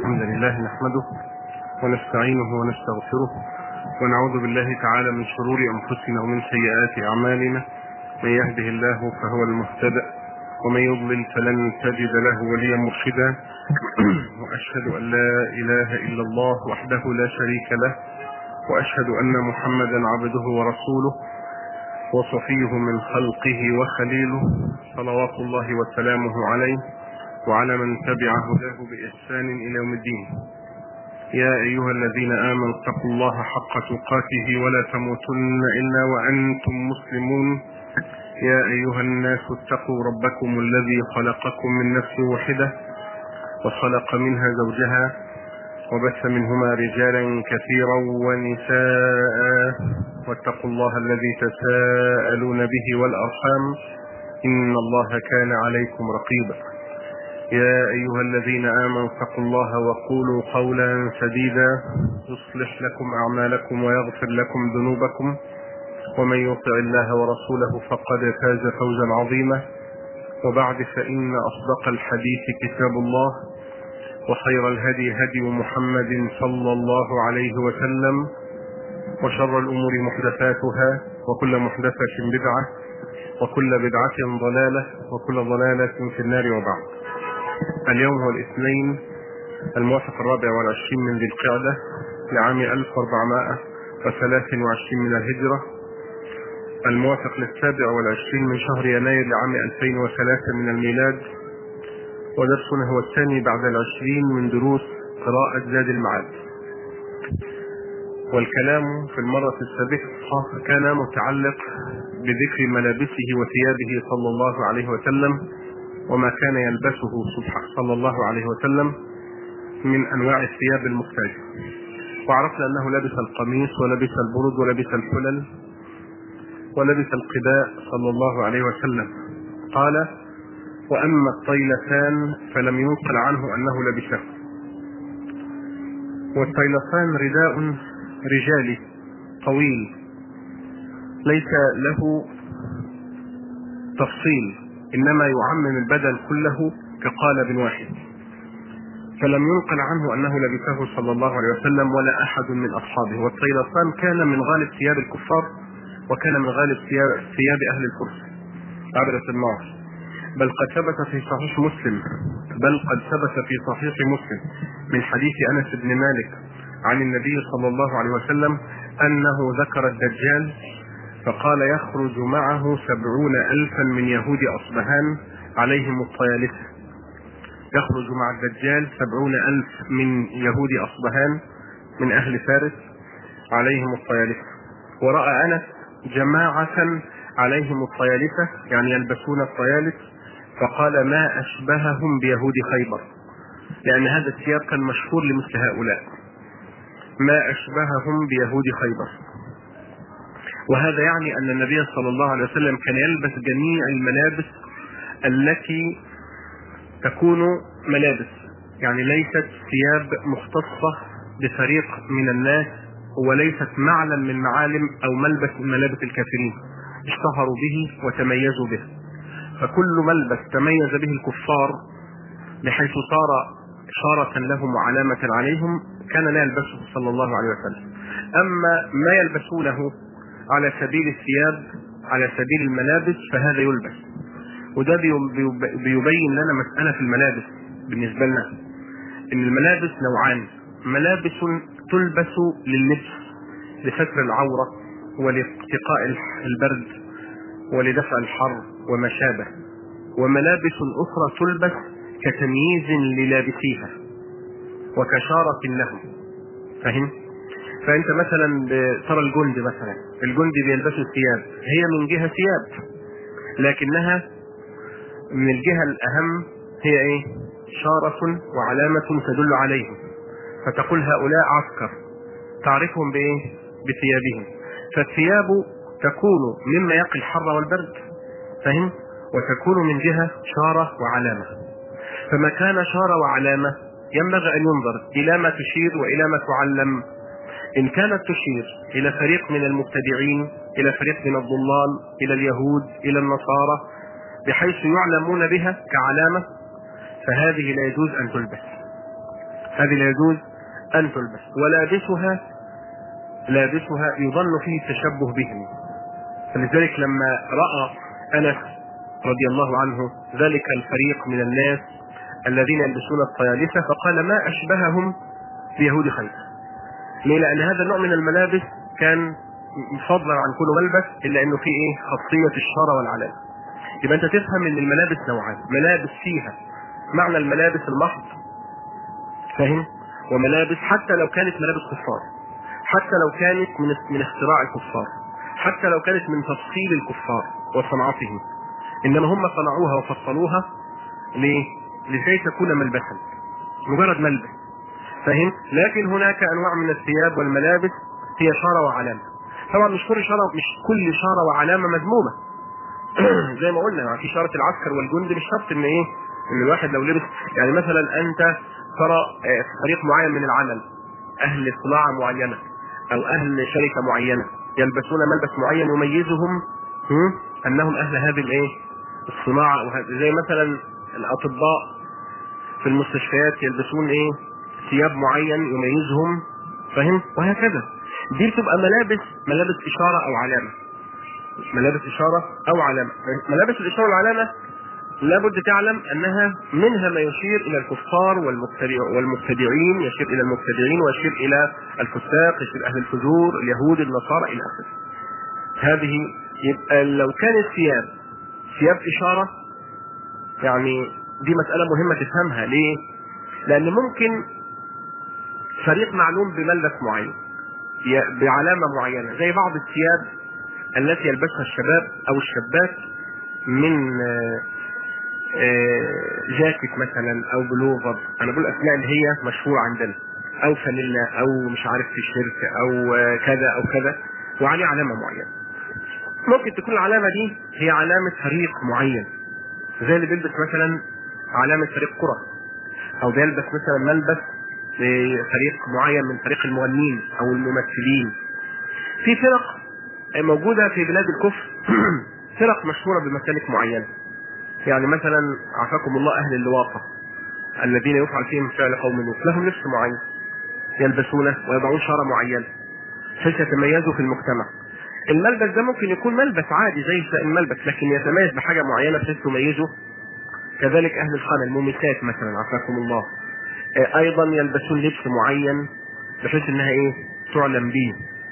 الحمد لله نحمده ونستعينه ونستغفره ونعوذ بالله تعالى من شرور أنفسنا ومن سيئات أعمالنا من يهده الله فهو المهتدى ومن يضلل فلن تجد له وليا مرشدا وأشهد أن لا إله إلا الله وحده لا شريك له وأشهد أن محمدا عبده ورسوله وصفيه من خلقه وخليله صلوات الله وسلامه عليه وعلى من تبع هداه بإحسان إلى يوم الدين يا أيها الذين آمنوا اتقوا الله حق تقاته ولا تموتن إلا وأنتم مسلمون يا أيها الناس اتقوا ربكم الذي خلقكم من نفس واحدة وخلق منها زوجها وبث منهما رجالا كثيرا ونساء واتقوا الله الذي تساءلون به والأرحام إن الله كان عليكم رقيبا يا أيها الذين آمنوا اتقوا الله وقولوا قولا سديدا يصلح لكم أعمالكم ويغفر لكم ذنوبكم ومن يطع الله ورسوله فقد فاز فوزا عظيما وبعد فإن أصدق الحديث كتاب الله وخير الهدي هدي محمد صلى الله عليه وسلم وشر الأمور محدثاتها وكل محدثة بدعة وكل بدعة ضلالة وكل ضلالة في النار وبعد اليوم هو الاثنين الموافق الرابع والعشرين من ذي القعدة لعام 1423 من الهجرة الموافق للسابع والعشرين من شهر يناير لعام 2003 من الميلاد ودرسنا هو الثاني بعد العشرين من دروس قراءة زاد المعاد والكلام في المرة السابقة كان متعلق بذكر ملابسه وثيابه صلى الله عليه وسلم وما كان يلبسه صلى الله عليه وسلم من انواع الثياب المختلفه وعرفنا انه لبس القميص ولبس البرد ولبس الحلل ولبس القباء صلى الله عليه وسلم قال واما الطيلتان فلم ينقل عنه انه لبسه والطيلتان رداء رجالي طويل ليس له تفصيل انما يعمم البدن كله كقالب واحد فلم ينقل عنه انه لبسه صلى الله عليه وسلم ولا احد من اصحابه والطيلسان كان من غالب ثياب الكفار وكان من غالب ثياب, ثياب اهل الكفر عبرة النار بل قد ثبت في صحيح مسلم بل قد ثبت في صحيح مسلم من حديث انس بن مالك عن النبي صلى الله عليه وسلم انه ذكر الدجال فقال يخرج معه سبعون ألفا من يهود أصبهان عليهم الطيالسة يخرج مع الدجال سبعون ألف من يهود أصبهان من أهل فارس عليهم الطيالسة ورأى أنس جماعة عليهم الطيالسة يعني يلبسون الطيالس فقال ما أشبههم بيهود خيبر لأن هذا الثياب كان مشهور لمثل هؤلاء ما أشبههم بيهود خيبر وهذا يعني أن النبي صلى الله عليه وسلم كان يلبس جميع الملابس التي تكون ملابس يعني ليست ثياب مختصة بفريق من الناس وليست معلم من معالم أو ملبس من ملابس الكافرين اشتهروا به وتميزوا به فكل ملبس تميز به الكفار بحيث صار إشارة لهم وعلامة عليهم كان لا يلبسه صلى الله عليه وسلم أما ما يلبسونه على سبيل الثياب على سبيل الملابس فهذا يلبس وده بيبين لنا مسألة في الملابس بالنسبة لنا ان الملابس نوعان ملابس تلبس لللبس لستر العورة ولاتقاء البرد ولدفع الحر وما شابه وملابس أخرى تلبس كتمييز للابسيها وكشارة لهم فهم؟ فانت مثلا ترى الجند مثلا الجند بيلبسوا ثياب هي من جهه ثياب لكنها من الجهه الاهم هي ايه شارة وعلامة تدل عليهم فتقول هؤلاء عسكر تعرفهم بايه بثيابهم فالثياب تكون مما يقي الحر والبرد فهم وتكون من جهة شارة وعلامة فما كان شارة وعلامة ينبغي أن ينظر إلى ما تشير وإلى ما تعلم إن كانت تشير إلى فريق من المبتدعين إلى فريق من الضلال إلى اليهود إلى النصارى بحيث يعلمون بها كعلامة فهذه لا يجوز أن تلبس هذه لا يجوز ان تلبس ولابسها لابسها يظن فيه التشبه بهم فلذلك لما راى انس رضي الله عنه ذلك الفريق من الناس الذين يلبسون الطيالسه فقال ما اشبههم بيهود خيبر ليه؟ لان هذا النوع من الملابس كان فضلا عن كل ملبس الا انه فيه ايه خاصيه الشاره والعلامه يبقى انت تفهم ان الملابس نوعان ملابس فيها معنى الملابس المحض فاهم وملابس حتى لو كانت ملابس كفار حتى لو كانت من من اختراع الكفار حتى لو كانت من تفصيل الكفار وصنعتهم انما هم صنعوها وفصلوها ليه؟ لكي تكون ملبسا مجرد ملبس فاهم؟ لكن هناك انواع من الثياب والملابس هي شاره وعلامه طبعا مش كل شاره مش كل شاره وعلامه مذمومه زي ما قلنا يعني في شاره العسكر والجند مش شرط ان ايه ان الواحد لو لبس يعني مثلا انت ترى آه، في فريق معين من العمل اهل صناعه معينه او اهل شركه معينه يلبسون ملبس معين يميزهم هم؟ انهم اهل هذه الايه الصناعه وهذه زي مثلا الاطباء في المستشفيات يلبسون ايه ثياب معين يميزهم فاهم وهكذا دي بتبقى ملابس ملابس اشاره او علامه ملابس اشاره او علامه ملابس الاشاره والعلامه لابد تعلم انها منها ما يشير الى الكفار والمبتدع والمبتدعين يشير الى المبتدعين ويشير الى الفساق يشير اهل الفجور اليهود النصارى الى اخره. هذه يبقى لو كانت ثياب ثياب اشاره يعني دي مساله مهمه تفهمها ليه؟ لان ممكن فريق معلوم بملبس معين ي- بعلامه معينه زي بعض الثياب التي يلبسها الشباب او الشابات من آه، آه، جاكيت مثلا او بلوفر انا بقول اسماء اللي هي مشهوره عندنا او فانيلا او مش عارف تيشيرت او آه، كذا او كذا وعليه علامه معينه ممكن تكون العلامه دي هي علامه فريق معين زي اللي بيلبس مثلا علامه فريق كره او بيلبس مثلا ملبس لفريق معين من فريق المغنين او الممثلين في فرق موجوده في بلاد الكفر فرق مشهوره بمسالك معينه يعني مثلا عافاكم الله اهل اللواطه الذين يفعل فيهم فعل قوم لوط لهم لبس معين يلبسونه ويضعون شاره معينه بحيث يتميزوا في المجتمع الملبس ده ممكن يكون ملبس عادي زي سائر الملبس لكن يتميز بحاجه معينه بحيث تميزه كذلك اهل الخانه المومسات مثلا عافاكم الله آه، ايضا يلبسون لبس معين بحيث انها ايه تعلم به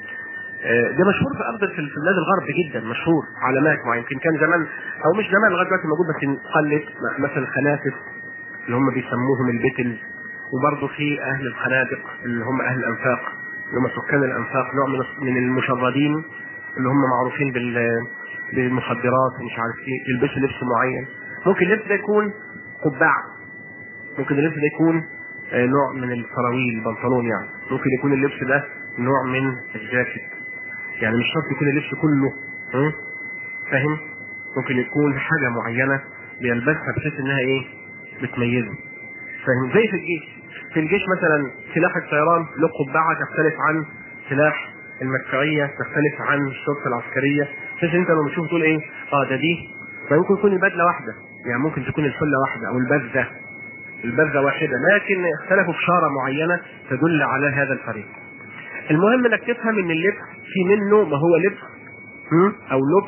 آه، ده مشهور في ارض في في بلاد الغرب جدا مشهور علامات معينه يمكن كان زمان او مش زمان لغايه دلوقتي موجود بس قلت مثلا الخنافس اللي هم بيسموهم البتل وبرضه في اهل الخنادق اللي هم اهل الانفاق اللي هم سكان الانفاق نوع من من المشردين اللي هم معروفين بال بالمخدرات ومش عارف ايه يلبسوا لبس معين ممكن اللبس ده يكون قبعه ممكن اللبس ده يكون آه، نوع من السراويل البنطلون يعني ممكن يكون اللبس ده نوع من الجاكيت يعني مش شرط يكون اللبس كله ها؟ فاهم ممكن يكون حاجه معينه بيلبسها بحيث انها ايه بتميزه فاهم زي في الجيش في الجيش مثلا سلاح الطيران له قبعه تختلف عن سلاح المدفعيه تختلف عن الشرطه العسكريه بحيث انت لما تشوف تقول ايه اه ده دي فممكن تكون البدله واحده يعني ممكن تكون الحله واحده او البذه البذه واحده لكن اختلفوا في شاره معينه تدل على هذا الفريق المهم انك تفهم ان اللبس في منه ما هو لبس هم؟ او لبس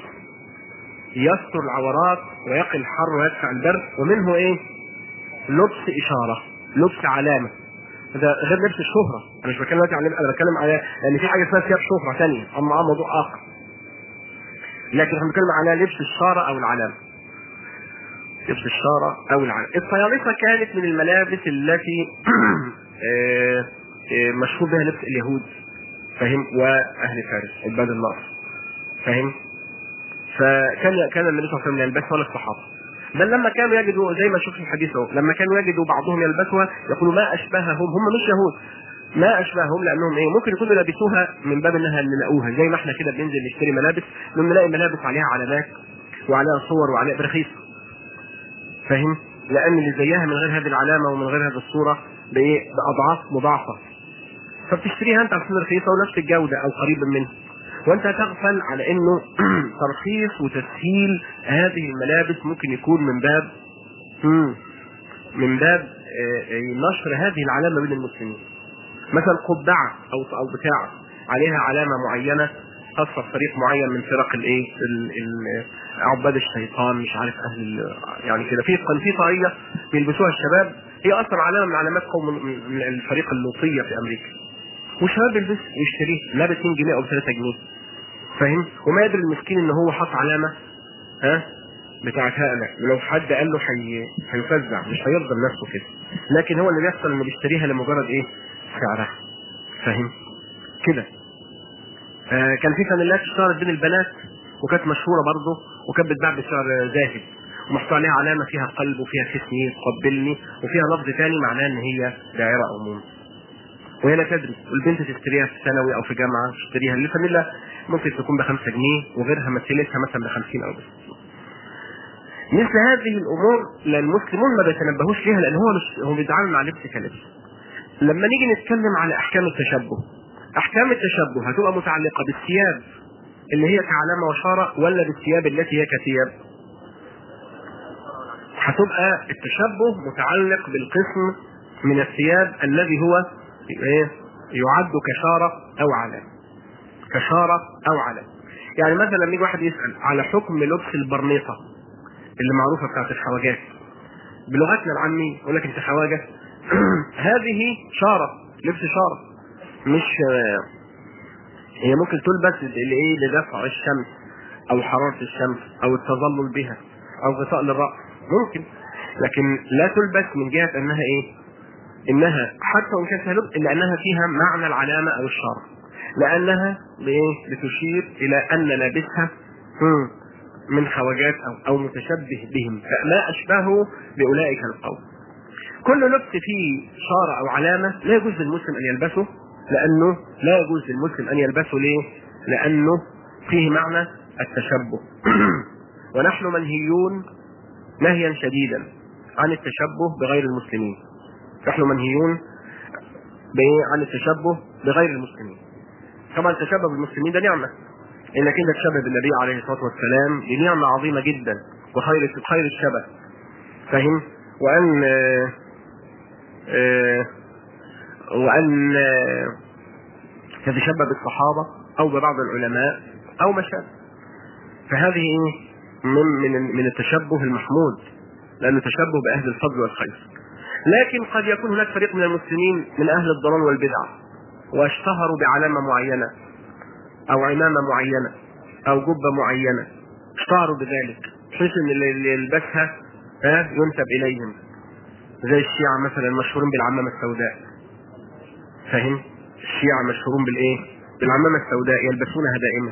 يستر العورات ويقي الحر ويدفع البرد ومنه ايه لبس اشاره لبس علامه ده غير لبس الشهره انا مش بتكلم دلوقتي عن انا بتكلم على لان في حاجه اسمها ثياب شهره ثانيه اما آه موضوع اخر لكن احنا بنتكلم على لبس الشاره او العلامه لبس الشاره او العلامه الطيالسه كانت من الملابس التي آه، آه، مشهور بها لبس اليهود فاهم واهل فارس عباد الله فاهم فكان كان النبي صلى الله عليه وسلم يلبسها ولا الصحابه بل لما كانوا يجدوا زي ما شوف في الحديث اهو لما كانوا يجدوا بعضهم يلبسها يقولوا ما اشبههم هم مش يهود ما اشبههم لانهم ايه ممكن يكونوا لابسوها من باب انها اللي لقوها زي ما احنا كده بننزل نشتري ملابس لما نلاقي ملابس عليها علامات وعليها صور وعليها برخيص فاهم لان اللي زيها من غير هذه العلامه ومن غير هذه الصوره بايه باضعاف مضاعفه فبتشتريها انت عشان رخيصه ونفس الجوده او قريبا منها وانت تغفل على انه ترخيص وتسهيل هذه الملابس ممكن يكون من باب مم، من باب نشر هذه العلامه بين المسلمين مثلا قبعه او او بتاع عليها علامه معينه خاصه بفريق معين من فرق الايه عباد الشيطان مش عارف اهل يعني كده في كان في طاقيه بيلبسوها الشباب هي اصلا علامه من علامات قوم من الفريق اللوطيه في امريكا والشباب بيلبس ويشتريه لا ب 2 جنيه او ب 3 جنيه فاهم وما يدري المسكين ان هو حط علامه ها بتاعت هقلة ولو حد قال له حي... هيفزع مش هيرضى بنفسه كده لكن هو اللي بيحصل انه بيشتريها لمجرد ايه سعرها فاهم كده آه كان في فانيلات اشتهرت بين البنات وكانت مشهوره برضه وكانت بتتباع بسعر زاهد ومحطوط عليها علامه فيها قلب وفيها كسني قبلني وفيها لفظ ثاني معناه ان هي دائره عموم وهي لا تدري والبنت تشتريها في ثانوي او في جامعه تشتريها الفانيلا ممكن تكون ب 5 جنيه وغيرها مثلتها مثلا ب 50 او ب 60 مثل هذه الامور لا المسلمون ما بيتنبهوش ليها لان هو مش هو بيتعامل مع لبس كلبس لما نيجي نتكلم على احكام التشبه احكام التشبه هتبقى متعلقه بالثياب اللي هي كعلامه وشاره ولا بالثياب التي هي كثياب هتبقى التشبه متعلق بالقسم من الثياب الذي هو ايه يعد كشاره او علامه كشاره او علامه يعني مثلا لما يجي واحد يسال على حكم لبس البرنيطه اللي معروفه بتاعت الخواجات بلغتنا العامية يقول لك انت خواجه هذه شاره لبس شاره مش هي ممكن تلبس لايه لدفع الشمس او حراره الشمس او التظلل بها او غطاء للراس ممكن لكن لا تلبس من جهه انها ايه انها حتى وان كانت لبس الا انها فيها معنى العلامه او الشاره لانها بايه بتشير الى ان لابسها من خواجات او او متشبه بهم فما اشبهه باولئك القوم كل لبس فيه شاره او علامه لا يجوز للمسلم ان يلبسه لانه لا يجوز للمسلم ان يلبسه ليه؟ لانه فيه معنى التشبه ونحن منهيون نهيا شديدا عن التشبه بغير المسلمين نحن منهيون عن التشبه بغير المسلمين طبعا التشبه بالمسلمين ده نعمه انك انت تشبه بالنبي عليه الصلاه والسلام دي نعمه عظيمه جدا وخير خير الشبه فاهم وان آه آه وان آه تتشبه بالصحابه او ببعض العلماء او ما شابه فهذه ايه من من من التشبه المحمود لانه تشبه باهل الفضل والخير لكن قد يكون هناك فريق من المسلمين من اهل الضلال والبدع واشتهروا بعلامه معينه او عمامه معينه او جبه معينه اشتهروا بذلك بحيث ان اللي يلبسها ها ينسب اليهم زي الشيعة مثلا مشهورين بالعمامة السوداء فاهم؟ الشيعة مشهورون بالايه؟ بالعمامة السوداء يلبسونها دائما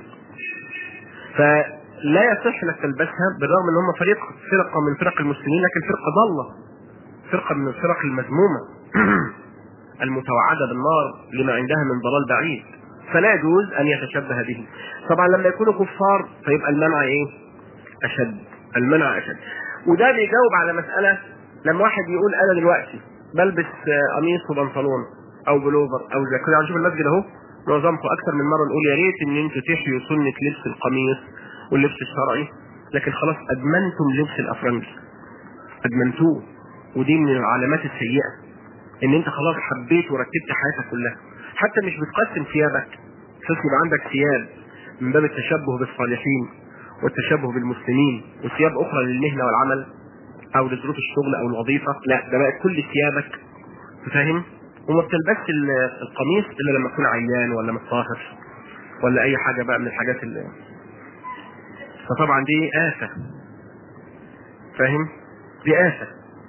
فلا يصح لك تلبسها بالرغم ان هم فريق فرقة من فرق المسلمين لكن فرقة ضالة فرقة من الفرق المذمومة المتوعدة بالنار لما عندها من ضلال بعيد فلا يجوز ان يتشبه به طبعا لما يكونوا كفار فيبقى المنع ايه اشد المنع اشد وده بيجاوب على مسألة لما واحد يقول انا دلوقتي بلبس قميص وبنطلون او بلوفر او زي كده هنشوف المسجد اهو معظمكم اكثر من مره نقول يا ريت ان انتوا تحيوا سنه لبس القميص واللبس الشرعي لكن خلاص ادمنتم لبس الافرنجي ادمنتوه ودي من العلامات السيئه ان انت خلاص حبيت ورتبت حياتك كلها حتى مش بتقسم ثيابك بس يبقى عندك ثياب من باب التشبه بالصالحين والتشبه بالمسلمين وثياب اخرى للمهنه والعمل او لظروف الشغل او الوظيفه لا ده بقت كل ثيابك فاهم وما بتلبسش القميص الا لما تكون عيان ولا متطهر ولا اي حاجه بقى من الحاجات اللي فطبعا دي آفة فاهم دي آفة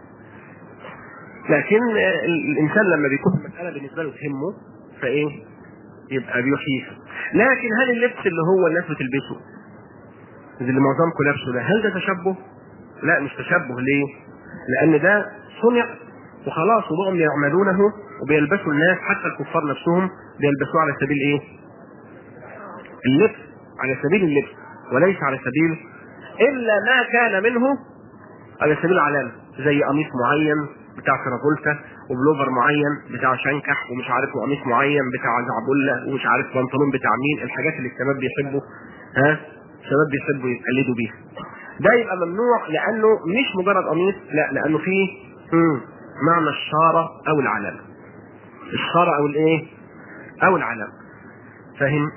لكن الانسان لما بيكون المساله بالنسبه له تهمه فايه يبقى بيحييها لكن هل اللبس اللي هو الناس بتلبسه اللي معظمكم لابسه ده هل ده تشبه؟ لا مش تشبه ليه؟ لان ده صنع وخلاص وبقوا يعملونه وبيلبسوا الناس حتى الكفار نفسهم بيلبسوه على سبيل ايه؟ اللبس على سبيل اللبس وليس على سبيل الا ما كان منه على سبيل العلامه زي قميص معين بتاع كرافولتا وبلوفر معين بتاع شنكح ومش عارف وقميص معين بتاع زعبله ومش عارف بنطلون بتاع مين الحاجات اللي الشباب بيحبوا ها الشباب بيحبوا يتقلدوا بيها ده يبقى ممنوع لانه مش مجرد قميص لا لانه فيه مم. معنى الشاره او العلامه الشاره او الايه او العلامه فاهم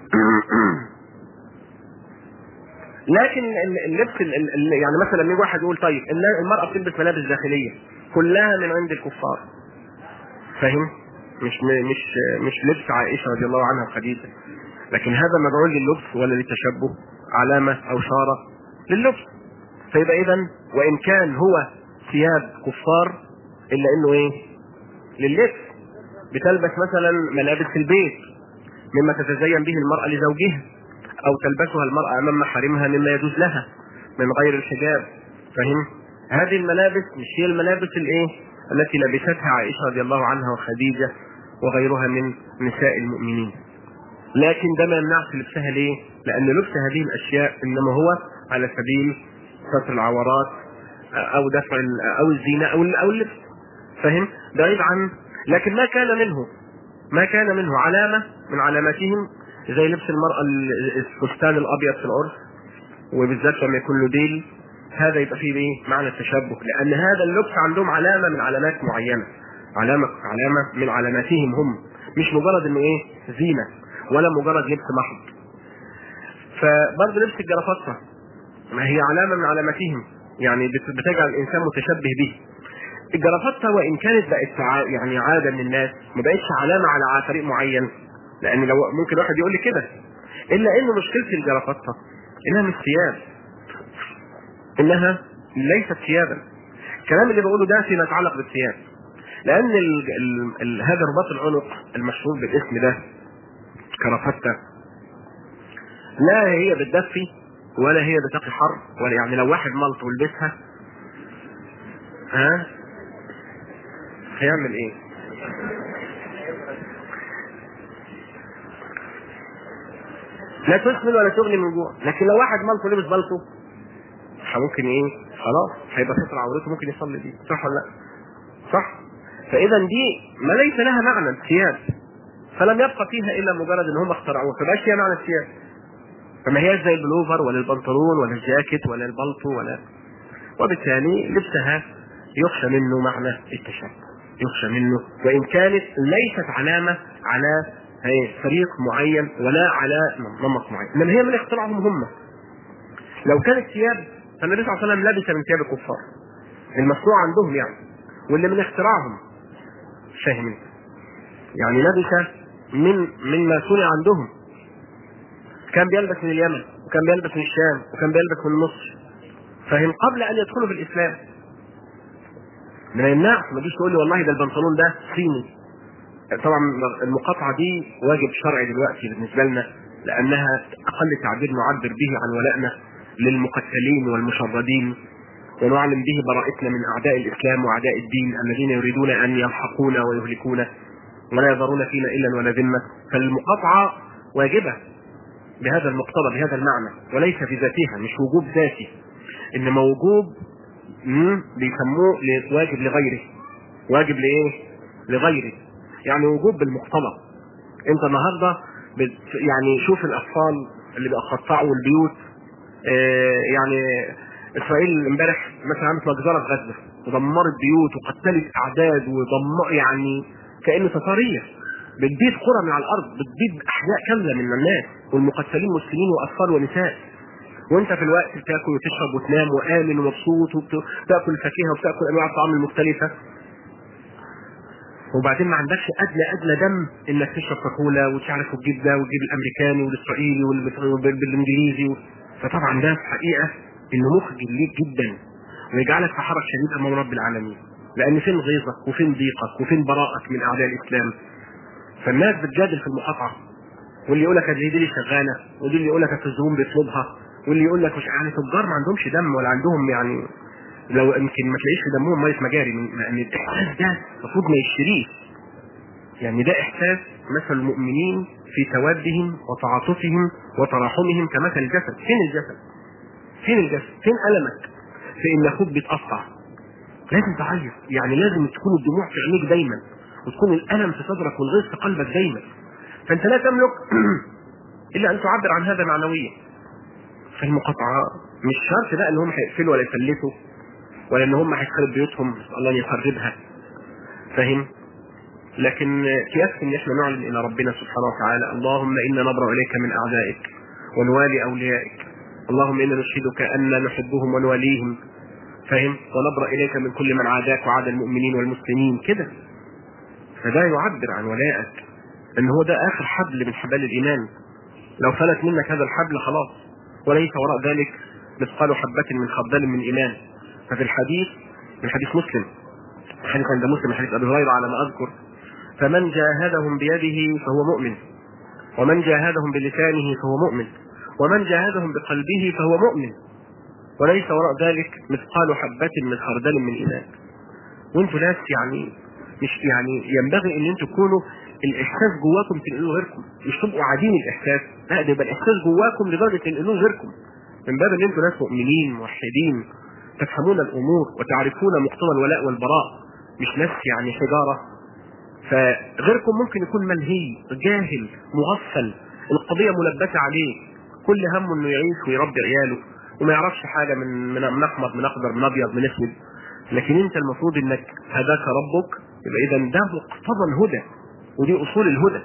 لكن اللبس يعني مثلا لما واحد يقول طيب المراه بتلبس ملابس داخليه كلها من عند الكفار فاهم مش مش مش لبس عائشه رضي الله عنها وخديجه لكن هذا مدعو لللبس ولا للتشبه علامه او شاره لللبس فيبقى اذا وان كان هو ثياب كفار الا انه ايه لللبس بتلبس مثلا ملابس البيت مما تتزين به المراه لزوجها او تلبسها المراه امام محارمها مما يجوز لها من غير الحجاب فهم هذه الملابس مش هي الملابس الايه التي لبستها عائشه رضي الله عنها وخديجه وغيرها من نساء المؤمنين لكن ده ما يمنعش لبسها ليه؟ لأن لبس هذه الأشياء إنما هو على سبيل ستر العورات أو دفع أو الزينة أو أو اللبس فهم؟ بعيد عن لكن ما كان منه ما كان منه علامة من علاماتهم زي لبس المرأة الفستان الأبيض في العرس وبالذات لما يكون له ديل هذا يبقى فيه ايه؟ معنى التشبه لأن هذا اللبس عندهم علامة من علامات معينة علامة علامة من علاماتهم هم مش مجرد انه ايه زينة ولا مجرد لبس محض فبرضه لبس الجرافطة ما هي علامة من علاماتهم يعني بتجعل الإنسان متشبه به الجرافطة وإن كانت بقت يعني عادة من الناس ما بقتش علامة على فريق معين لأن لو ممكن واحد يقول لي كده إلا إن مشكلة الجرافطة إنها مش ثياب إنها ليست ثيابا الكلام اللي بقوله ده فيما يتعلق بالثياب لان ال ال ال هذا رباط العنق المشهور بالاسم ده كرافتة لا هي بتدفي ولا هي بتقي حر ولا يعني لو واحد ملط ولبسها ها هيعمل ايه؟ لا تسمن ولا تغني من جوع لكن لو واحد ملط ولبس بلطو ممكن ايه خلاص هيبقى ستر عورته ممكن يصلي بيه صح ولا لا؟ صح فاذا دي ما ليس لها معنى الثياب فلم يبقى فيها الا مجرد ان هم اخترعوها فبقاش فيها معنى الثياب فما هياش زي البلوفر ولا البنطلون ولا الجاكيت ولا البلطو ولا وبالتالي لبسها يخشى منه معنى التشبه يخشى منه وان كانت ليست علامه على فريق معين ولا على نمط معين انما هي من اختراعهم هم لو كانت ثياب فالنبي صلى الله عليه وسلم لبس من ثياب الكفار المصنوع عندهم يعني واللي من اختراعهم فاهمين يعني لبس من مما صنع عندهم كان بيلبس من اليمن وكان بيلبس من الشام وكان بيلبس من مصر فهم قبل ان يدخلوا في الاسلام ما يمنعش ما تجيش تقول لي والله ده البنطلون ده صيني طبعا المقاطعه دي واجب شرعي دلوقتي بالنسبه لنا لانها اقل تعبير نعبر به عن ولائنا للمقتلين والمشردين ونعلم به براءتنا من اعداء الاسلام واعداء الدين الذين يريدون ان يمحقونا ويهلكونا ولا يذرون فينا الا ولا ذمه فالمقاطعه واجبه بهذا المقتضى بهذا المعنى وليس في ذاتها مش وجوب ذاتي انما وجوب بيسموه واجب لغيره واجب لايه؟ لغيره يعني وجوب بالمقتضى انت النهارده بت يعني شوف الاطفال اللي بيقطعوا البيوت اه يعني اسرائيل امبارح مثلا عملت مجزره في غزه ودمرت بيوت وقتلت اعداد ودمر يعني كانه تتاريه بتبيد قرى من على الارض بتبيد احياء كامله من الناس والمقتلين مسلمين واطفال ونساء وانت في الوقت بتاكل وتشرب وتنام وامن ومبسوط وبتاكل فاكهه وبتاكل انواع الطعام المختلفه وبعدين ما عندكش ادنى ادنى دم انك تشرب كاكولا وتعرف وتجيب ده وتجيب الامريكاني والاسرائيلي والانجليزي فطبعا ده في الحقيقه انه مخجل ليك جدا ويجعلك في حرج شديد امام رب العالمين لان فين غيظك وفين ضيقك وفين براءك من اعداء الاسلام فالناس بتجادل في المقاطعه واللي يقول لك دي دي شغاله واللي اللي يقول لك الزبون بيطلبها واللي يقول لك مش يعني تجار ما عندهمش دم ولا عندهم يعني لو يمكن ما تلاقيش في دمهم ميه مجاري لان الاحساس ده المفروض ما يشتريه يعني ده احساس مثل المؤمنين في تودهم وتعاطفهم وتراحمهم كمثل الجسد فين الجسد فين الجسد فين المك في ان اخوك بيتقطع لازم تعيط يعني لازم تكون الدموع في عينيك دايما وتكون الالم في صدرك والغيظ في قلبك دايما فانت لا تملك الا ان تعبر عن هذا معنويا فالمقاطعه مش شرط بقى ان هم هيقفلوا ولا يفلتوا ولا ان هم هيدخلوا بيوتهم نسال الله ان يخربها فاهم لكن يكفي ان احنا نعلن الى ربنا سبحانه وتعالى اللهم انا نبرا اليك من اعدائك ونوالي اوليائك اللهم انا نشهدك ان نحبهم ونواليهم فاهم ونبرا اليك من كل من عاداك وعاد المؤمنين والمسلمين كده فده يعبر عن ولائك ان هو ده اخر حبل من حبال الايمان لو فلت منك هذا الحبل خلاص وليس وراء ذلك مثقال حبة من خردل من ايمان ففي الحديث من حديث مسلم الحديث عند مسلم حديث ابي هريره على ما اذكر فمن جاهدهم بيده فهو مؤمن ومن جاهدهم بلسانه فهو مؤمن ومن جاهدهم بقلبه فهو مؤمن وليس وراء ذلك مثقال حبة من خردل من إيمان وانتوا ناس يعني مش يعني ينبغي ان انتوا تكونوا الاحساس جواكم تنقلوه غيركم مش تبقوا عادين الاحساس لا ده يبقى الاحساس جواكم لدرجه تنقلوه غيركم من باب ان انتوا ناس مؤمنين موحدين تفهمون الامور وتعرفون مقتضى الولاء والبراء مش ناس يعني حجاره فغيركم ممكن يكون منهي جاهل مغفل القضيه ملبسه عليه كل همه انه يعيش ويربي عياله وما يعرفش حاجه من من من احمر من اخضر من ابيض من اسود لكن انت المفروض انك هداك ربك يبقى اذا ده مقتضى الهدى ودي اصول الهدى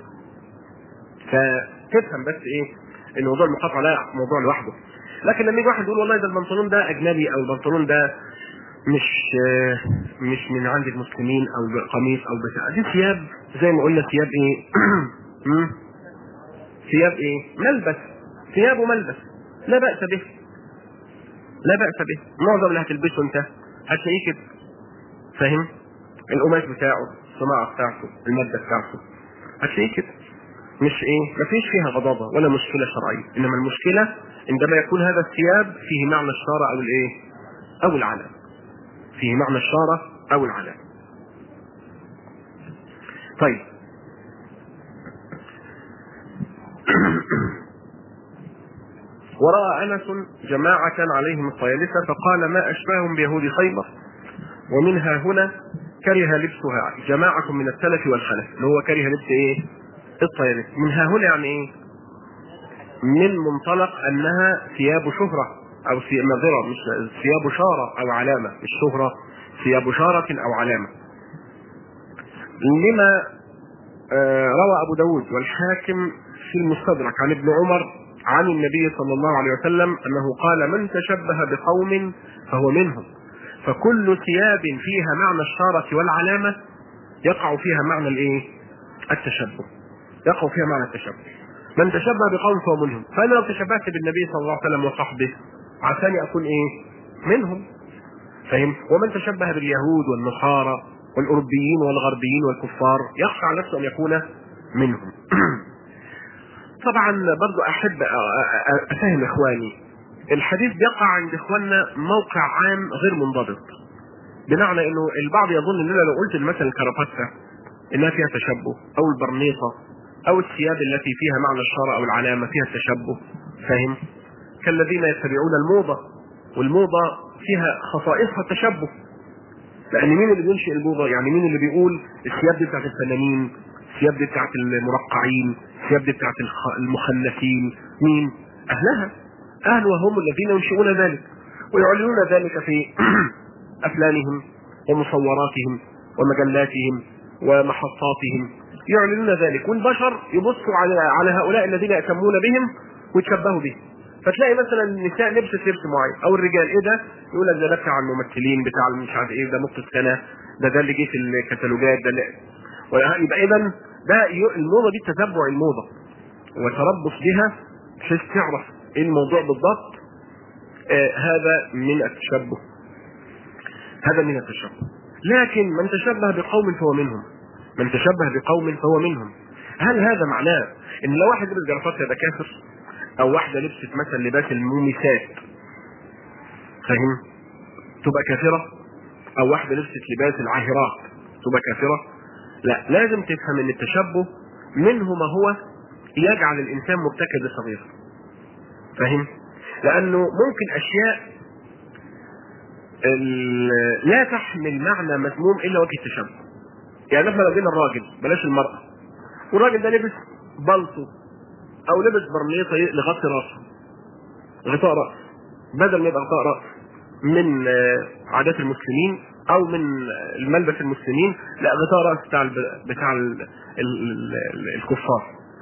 فتفهم بس ايه ان موضوع المقاطعه ده موضوع لوحده لكن لما يجي واحد يقول والله ده البنطلون ده اجنبي او البنطلون ده مش مش من عند المسلمين او قميص او بتاع دي ثياب زي ما قلنا ثياب ايه ثياب ايه ملبس ثياب وملبس لا باس به لا باس به معظم اللي هتلبسه انت هتلاقيه كده فاهم القماش بتاعه الصناعه بتاعته الماده بتاعته هتلاقيه كده مش ايه مفيش فيها غضاضه ولا مشكله شرعيه انما المشكله عندما يكون هذا الثياب فيه معنى الشاره او الايه او العلم فيه معنى الشاره او العلم طيب ورأى أنس جماعة عليهم الطيالسة فقال ما أشباههم بيهود خيبر ومنها هنا كره لبسها جماعة من السلف والخلف اللي هو كره لبس ايه؟ الطيالسة منها هنا يعني ايه؟ من منطلق انها ثياب شهرة او نظرة مش ثياب شارة او علامة مش شهرة ثياب شارة او علامة لما آه روى ابو داود والحاكم في المستدرك عن ابن عمر عن النبي صلى الله عليه وسلم انه قال من تشبه بقوم فهو منهم فكل ثياب فيها معنى الشارة والعلامة يقع فيها معنى الايه؟ التشبه. يقع فيها معنى التشبه. من تشبه بقوم فهو منهم، فانا لو تشبهت بالنبي صلى الله عليه وسلم وصحبه عساني اكون ايه؟ منهم. فهم؟ ومن تشبه باليهود والنصارى والاوروبيين والغربيين والكفار يخشى على نفسه ان يكون منهم. طبعا برضو احب افهم اخواني الحديث بيقع عند اخواننا موقع عام غير منضبط بمعنى انه البعض يظن ان انا لو قلت مثلا الكرافته انها فيها تشبه او البرنيطه او الثياب التي فيها معنى الشارع او العلامه فيها التشبه فاهم كالذين يتبعون الموضه والموضه فيها خصائصها التشبه لان مين اللي بينشئ الموضه يعني مين اللي بيقول الثياب دي بتاعت الفنانين الثياب دي بتاعت المرقعين الثياب دي بتاعت المخنثين مين اهلها أهل وهم الذين ينشئون ذلك ويعلنون ذلك في أفلامهم ومصوراتهم ومجلاتهم ومحطاتهم يعلنون ذلك والبشر يبصوا على على هؤلاء الذين يهتمون بهم ويتشبهوا بهم فتلاقي مثلا النساء لبست لبس معين او الرجال ايه ده يقول لك ده بتاع الممثلين بتاع مش عارف ايه ده مط السنه ده ده اللي جه في الكتالوجات ده اللي يبقى اذا ده الموضه دي تتبع الموضه وتربص بها بحيث تعرف ايه الموضوع بالضبط آه هذا من التشبه هذا من التشبه لكن من تشبه بقوم فهو منهم من تشبه بقوم فهو منهم هل هذا معناه ان لو واحد لبس جرافات يبقى كافر او واحده لبست مثلا لباس المومسات فاهم تبقى كافره او واحده لبست لباس العاهرات تبقى كافره لا لازم تفهم ان التشبه منه ما هو يجعل الانسان مرتكب لصغيره فاهم لانه ممكن اشياء لا تحمل معنى مذموم الا وجه التشبه يعني احنا لو جينا الراجل بلاش المراه والراجل ده لبس بلطو او لبس برنيطه لغطي راسه غطاء راس بدل ما يبقى غطاء راس من عادات المسلمين او من الملبس المسلمين لا غطاء راس بتاع الب- بتاع ال ال ال الكفار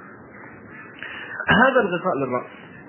هذا الغطاء للراس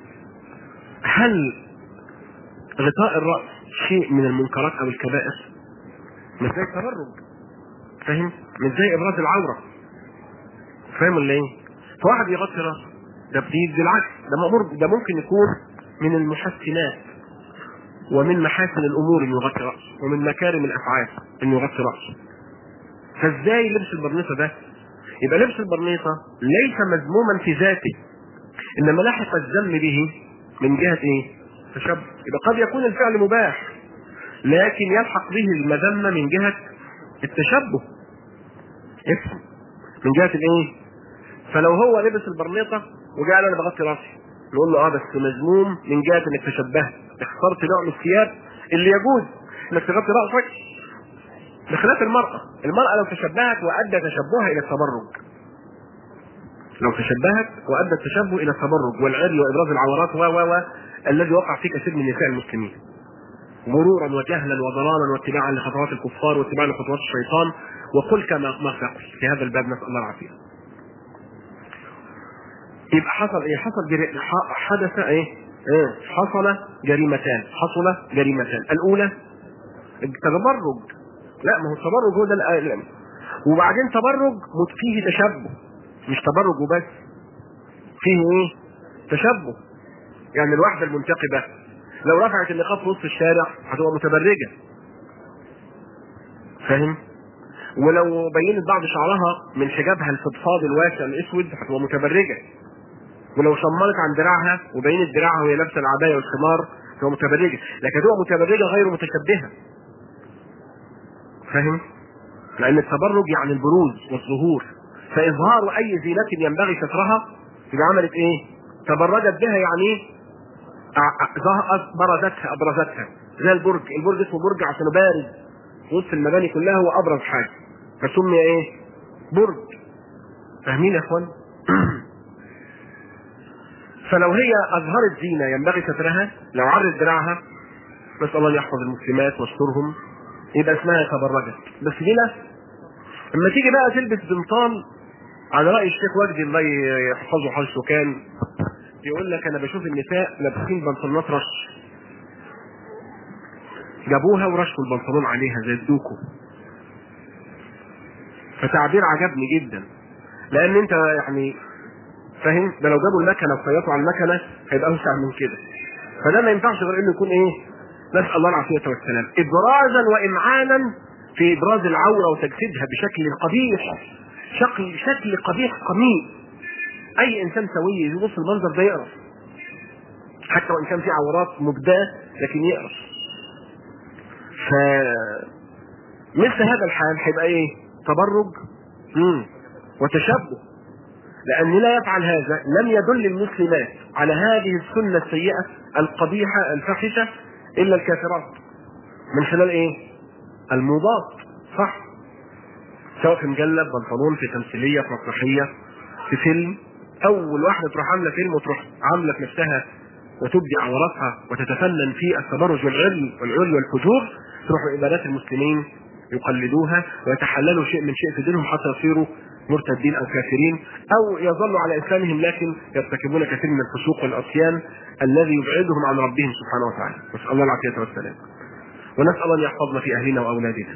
هل غطاء الراس شيء من المنكرات او الكبائر مش زي التبرج فاهم مش زي ابراز العوره فاهم ولا ايه فواحد يغطي راسه ده بيدي بالعكس ده مأمور ده ممكن يكون من المحسنات ومن محاسن الامور انه يغطي راسه ومن مكارم الافعال انه يغطي راسه فازاي لبس البرنيطه ده يبقى لبس البرنيطه ليس مذموما في ذاته انما لاحق الذم به من جهه ايه تشبه يبقى قد يكون الفعل مباح لكن يلحق به المذمه من جهه التشبه اسم من جهه الايه فلو هو لبس البرنيطه وقال انا بغطي راسي نقول له اه بس مذموم من جهه انك تشبهت اخترت نوع من الثياب اللي يجوز انك تغطي راسك بخلاف المراه المراه لو تشبهت وادى تشبهها الى التبرج لو تشبهت وادى التشبه الى التبرج والعري وابراز العورات و و و الذي وقع فيه كثير من نساء المسلمين مرورا وجهلا وضلالا واتباعا لخطوات الكفار واتباعا لخطوات الشيطان وقل كما ما تقل في هذا الباب نسال الله العافيه. يبقى حصل ايه؟ حصل جري... ح- حدث ايه؟ ايه؟ حصل جريمتان، حصل جريمتان، الاولى التبرج لا ما هو التبرج هو ده الأ- وبعدين تبرج مت- فيه تشبه مش تبرج وبس فيه ايه؟ تشبه يعني الواحده المنتقبه لو رفعت النقاب في وسط الشارع هتبقى متبرجه فاهم؟ ولو بينت بعض شعرها من حجابها الفضفاض الواسع الاسود هتبقى متبرجه ولو شمرت عن دراعها وبينت دراعها وهي لابسه العبايه والخمار تبقى متبرجه لكن تبقى متبرجه غير متشبهه فاهم؟ لان التبرج يعني البروز والظهور فاظهار اي زينه ينبغي سترها يبقى عملت ايه؟ تبرجت بها يعني ايه؟ ع- ع- ظهرت برزتها ابرزتها زي البرج البرج اسمه برج عشان بارز في وسط المباني كلها هو ابرز حاجه فسمي ايه؟ برج فاهمين يا اخوان؟ فلو هي اظهرت زينه ينبغي سترها لو عرت دراعها نسال الله ان يحفظ المسلمات واسترهم يبقى اسمها تبرجت بس دي لا اما تيجي بقى تلبس بنطال على راي الشيخ وجدي الله يحفظه حيث كان يقول لك انا بشوف النساء لابسين بنطلونات رش جابوها ورشوا البنطلون عليها زي الدوكو فتعبير عجبني جدا لان انت يعني فاهم ده لو جابوا المكنه وخيطوا على المكنه هيبقى اوسع من كده فده ما ينفعش غير انه يكون ايه نسال الله العافيه والسلام ابرازا وامعانا في ابراز العوره وتجسيدها بشكل قبيح شكل شكل قبيح قميء اي انسان سوي يبص المنظر ده يقرف حتى وان كان في عورات مبداه لكن يقرف ف مثل هذا الحال هيبقى ايه تبرج مم. وتشبه لأن لا يفعل هذا لم يدل المسلمات على هذه السنة السيئة القبيحة الفاحشة إلا الكافرات من خلال إيه؟ الموضات صح سواء في مجلة بنطلون في تمثيلية في مسرحية في فيلم أول واحدة تروح عاملة فيلم وتروح عاملة في نفسها وتبدي عوراتها وتتفنن في التبرج والعري والعري والفجور تروح عبادات المسلمين يقلدوها ويتحللوا شيء من شيء في دينهم حتى يصيروا مرتدين او كافرين او يظلوا على اسلامهم لكن يرتكبون كثير من الفسوق والعصيان الذي يبعدهم عن ربهم سبحانه وتعالى نسال الله العافيه والسلام ونسال الله ان يحفظنا في اهلنا واولادنا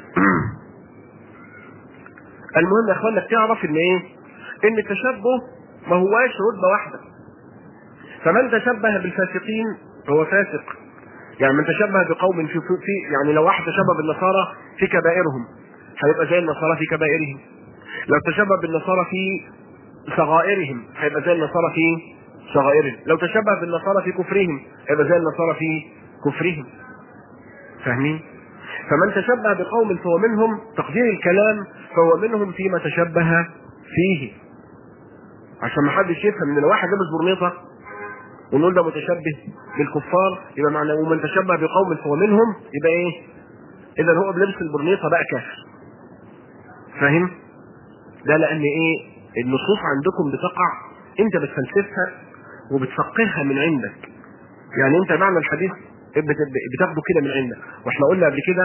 المهم يا اخوانك تعرف ان ايه ان التشبه ما هواش رتبه واحده فمن تشبه بالفاسقين هو فاسق يعني من تشبه بقوم في, في يعني لو واحد تشبه بالنصارى في كبائرهم هيبقى زي النصارى في كبائرهم لو تشبه بالنصارى في صغائرهم هيبقى زي النصارى في صغائرهم لو تشبه بالنصارى في كفرهم هيبقى زي النصارى في كفرهم فاهمين فمن تشبه بقوم فهو منهم تقدير الكلام فهو منهم فيما تشبه فيه عشان ما حدش يفهم ان لو واحد لابس برنيطه ونقول ده متشبه بالكفار يبقى معنى ومن تشبه بقوم فهو منهم يبقى ايه؟ اذا هو بلبس البرنيطه بقى كافر. فاهم؟ ده لان ايه؟ النصوص عندكم بتقع انت بتفلسفها وبتفقهها من عندك. يعني انت معنى الحديث بت- بتاخده كده من عندك، واحنا قلنا قبل كده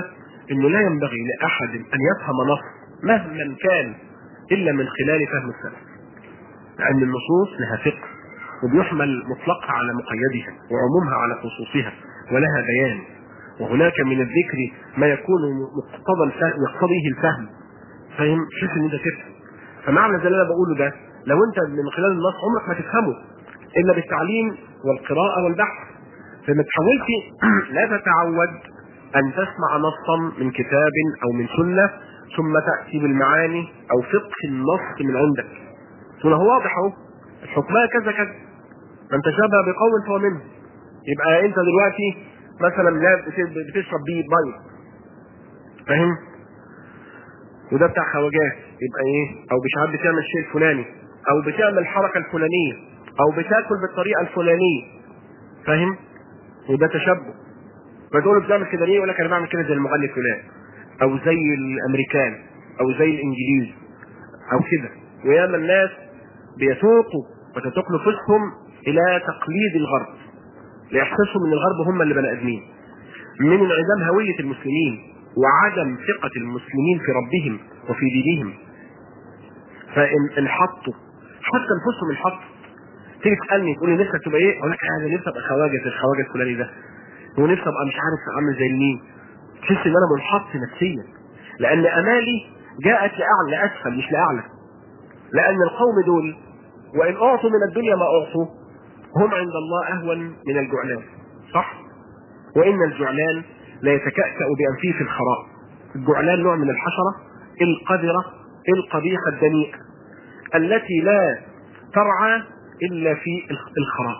انه لا ينبغي لاحد ان يفهم نص مهما كان الا من خلال فهم السلف لان النصوص لها فقه وبيحمل مطلقها على مقيدها وعمومها على خصوصها ولها بيان وهناك من الذكر ما يكون مقتضى الفهم يقتضيه الفهم فاهم شوف ان انت تفهم فمعنى زي اللي انا بقوله ده لو انت من خلال النص عمرك ما تفهمه الا بالتعليم والقراءه والبحث فما تحاولش لا تتعود ان تسمع نصا من كتاب او من سنه ثم تاتي بالمعاني او فقه النص من عندك تقول هو واضح اهو الحكماء كذا كذا من تشابه بقوم فهو منه يبقى انت دلوقتي مثلا لا بتشرب بيه بيض فاهم وده بتاع خواجات يبقى ايه او مش عارف بتعمل الشيء الفلاني او بتعمل الحركه الفلانيه او بتاكل بالطريقه الفلانيه فاهم وده تشبه فتقول له بتعمل كده ليه يقول لك انا بعمل كده زي المغني فلان او زي الامريكان او زي الانجليز او كده وياما الناس بيسوقوا وتسوق نفوسهم الى تقليد الغرب ليحسسوا ان الغرب هم اللي بني ادمين من انعدام هويه المسلمين وعدم ثقه المسلمين في ربهم وفي دينهم فان انحطوا حتى انفسهم انحطوا تيجي تسالني تقول لي نفسك تبقى ايه؟ اقول لك انا نفسي ابقى خواجه زي الخواجه الفلاني ده ونفسي ابقى مش عارف عامل زي مين تحس ان انا منحط نفسيا لان امالي جاءت لاعلى لاسفل مش لاعلى لان القوم دول وان اعطوا من الدنيا ما اعطوا هم عند الله اهون من الجعلان صح وان الجعلان لا يتكأسأ بأنفيه في الخراء الجعلان نوع من الحشرة القذرة القبيحة الدنيئة التي لا ترعى إلا في الخراء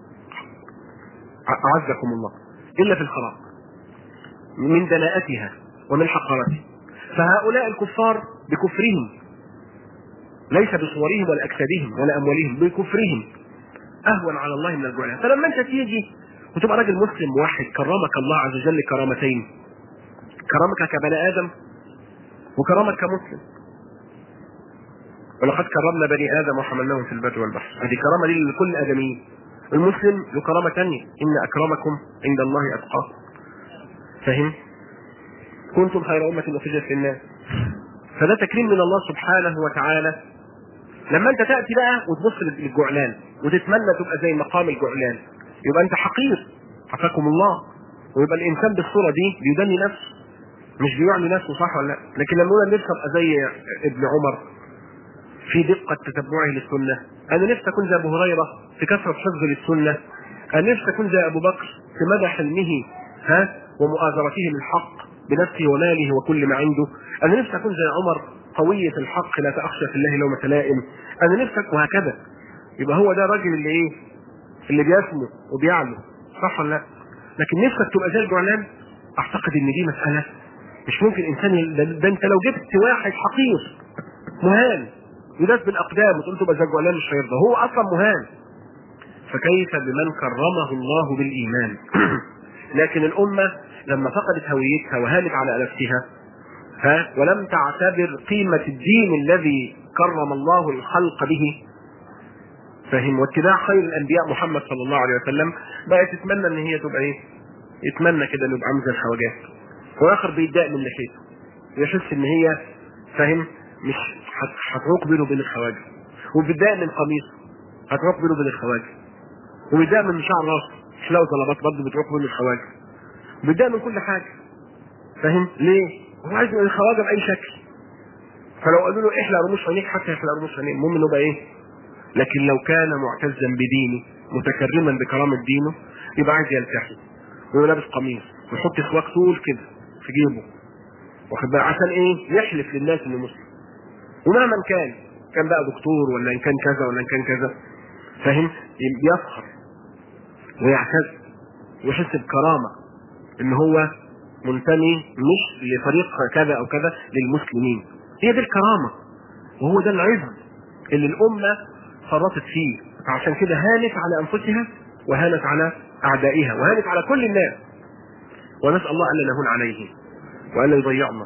أعزكم الله إلا في الخراء من دناءتها ومن حقارتها فهؤلاء الكفار بكفرهم ليس بصورهم ولا أجسادهم ولا أموالهم بكفرهم أهون على الله من الجعلان فلما أنت تيجي وتبقى راجل مسلم واحد كرمك الله عز وجل كرامتين كرمك كبني آدم وكرمك كمسلم ولقد كرمنا بني ادم وحملناهم في البر والبحر هذه كرامه دي لكل ادمي المسلم له كرامه ثانيه ان اكرمكم عند الله اتقاكم فهم كنتم خير امه اخرجت للناس فده تكريم من الله سبحانه وتعالى لما انت تاتي بقى وتبص للجعلان وتتمنى تبقى زي مقام الجعلان يبقى انت حقير عافاكم الله ويبقى الانسان بالصوره دي بيدني نفسه مش بيعني نفسه صح ولا لا لكن لما يقول نفسي ابقى زي ابن عمر في دقة تتبعه للسنة أنا نفسي أكون زي أبو هريرة في كثرة حفظه للسنة أنا نفسي أكون زي أبو بكر في مدى حلمه ها ومؤازرته للحق بنفسه وماله وكل ما عنده أنا نفسي أكون زي عمر قوية الحق لا تخشى في الله لومة لائم أنا نفسي وهكذا يبقى هو ده الراجل اللي إيه اللي بيسمو وبيعلو صح ولا لا لكن نفسك تبقى زي الجعلان أعتقد إن دي مسألة مش ممكن إنسان ده أنت لو جبت واحد حقير مهان يداس بالاقدام وتقول تبقى زي الجعلان مش هيرضى هو اصلا مهان فكيف بمن كرمه الله بالايمان لكن الامه لما فقدت هويتها وهانت على نفسها ها ولم تعتبر قيمه الدين الذي كرم الله الخلق به فهم واتباع خير الانبياء محمد صلى الله عليه وسلم بقت تتمنى ان هي تبقى ايه؟ يتمنى كده انه يبقى عامل زي الخواجات واخر بيتضايق من ناحيته ويحس ان هي فاهم مش هتعوق بينه وبين الخواجه وبيتضايق من قميصه هتعوق بينه وبين الخواجه وبيتضايق من شعر راسه حلاوه طلبات برضه بتعوق بين الخواجه بيتضايق من كل حاجه فاهم ليه؟ هو عايز من الخواجه باي شكل فلو قالوا له احلى رموش عينيك حتى يحلى رموش عينيك المهم انه بقى ايه؟ لكن لو كان معتزا بدينه متكرما بكرامه دينه يبقى عايز يلتحي ويبقى لابس قميص ويحط سواك طول كده في جيبه واخد بالك عشان ايه؟ يحلف للناس انه مسلم ومهما كان كان بقى دكتور ولا ان كان كذا ولا ان كان كذا فاهم يفخر ويعتز ويحس بكرامه ان هو منتمي مش لفريق كذا او كذا للمسلمين هي دي الكرامه وهو ده العز اللي الامه فرطت فيه عشان كده هانت على انفسها وهانت على اعدائها وهانت على كل الناس ونسال الله الا نهون عليه والا يضيعنا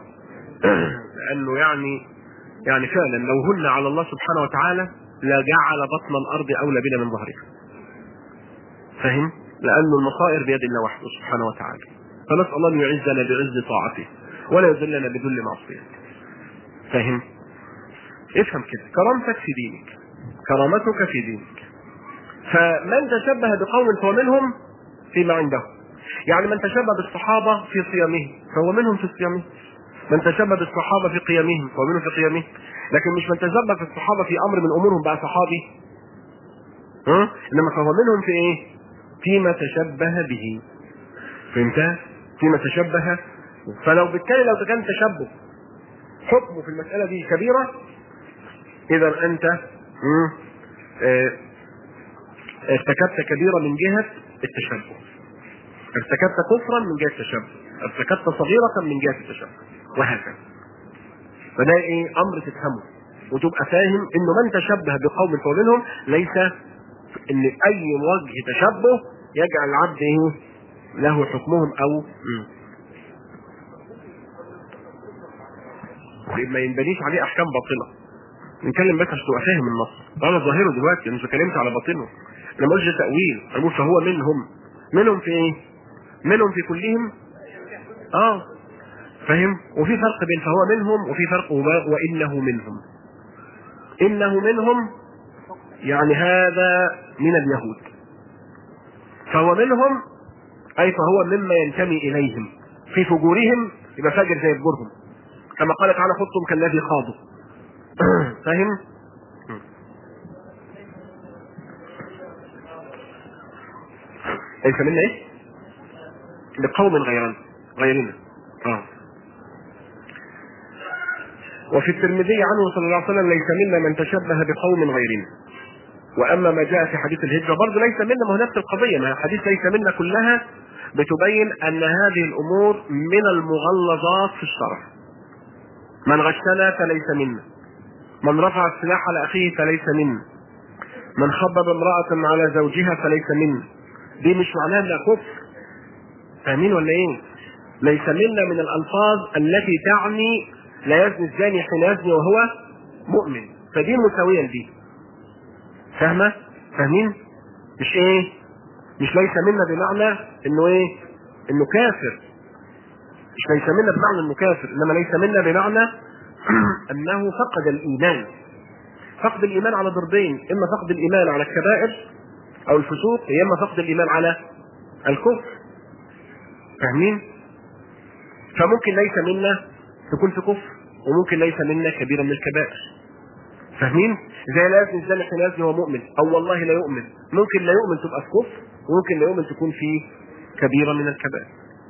لانه يعني يعني فعلا لو هن على الله سبحانه وتعالى لجعل بطن الارض اولى بنا من ظهرها. فهم؟ لأن المصائر بيد الله وحده سبحانه وتعالى. فنسأل الله أن يعزنا بعز طاعته ولا يذلنا بذل معصية فاهم افهم كده كرامتك في دينك كرامتك في دينك فمن تشبه بقوم فهو منهم فيما عنده يعني من تشبه بالصحابة في صيامهم فهو منهم في صيامهم من تشبه بالصحابة في قيامهم فهو منهم في قيامهم لكن مش من تشبه في الصحابة في أمر من أمورهم بقى صحابي ها؟ إنما فهو منهم في إيه؟ فيما تشبه به فهمتها؟ فيما تشبه فلو بالتالي لو كان تشبه حكمه في المسألة دي كبيرة إذا أنت مم، آه، ارتكبت كبيرة من جهة التشبه ارتكبت كفرا من جهة التشبه ارتكبت صغيرة من جهة التشبه وهكذا فده ايه امر تفهمه وتبقى فاهم انه من تشبه بقوم فهو منهم ليس ان اي وجه تشبه يجعل العبد ايه له حكمهم او مم. ما ينبنيش عليه احكام باطله نتكلم بس عشان تبقى فاهم النص انا ظاهره دلوقتي انا مش اتكلمت على باطنه انا ما قلتش تاويل انا بقول فهو منهم منهم في ايه؟ منهم في كلهم اه فاهم وفي فرق بين فهو منهم وفي فرق وما- وانه منهم انه منهم يعني هذا من اليهود فهو منهم اي فهو مما ينتمي اليهم في فجورهم يبقى فاجر زي فجورهم كما قال تعالى خذتم كالذي خاضوا فاهم ليس منا ايه لقوم غيرنا غيرنا اه وفي الترمذي عنه صلى الله عليه وسلم ليس منا من تشبه بقوم غيرنا واما ما جاء في حديث الهجره برضه ليس منا ما هو نفس القضيه ما حديث ليس منا كلها بتبين ان هذه الامور من المغلظات في الشرع من غشنا فليس منا من رفع السلاح على اخيه فليس منا من خبب امراه على زوجها فليس منا دي مش معناها انها كفر فاهمين ولا ايه ليس منا من الالفاظ التي تعني لا يزني الزاني حين يزني وهو مؤمن فدي مساويه لدي فاهمه فاهمين مش ايه مش ليس منا بمعنى انه ايه انه كافر مش ليس منا بمعنى انه كافر انما ليس منا بمعنى انه فقد الايمان فقد الايمان على ضربين اما فقد الايمان على الكبائر او الفسوق يا اما فقد الايمان على الكفر فاهمين فممكن ليس منا تكون في كفر وممكن ليس منا كبيرة من الكبائر فاهمين زي لا يزني الزاني حين يزني وهو مؤمن او والله لا يؤمن ممكن لا يؤمن تبقى في كفر وممكن لا يؤمن تكون في كبيرة من الكبائر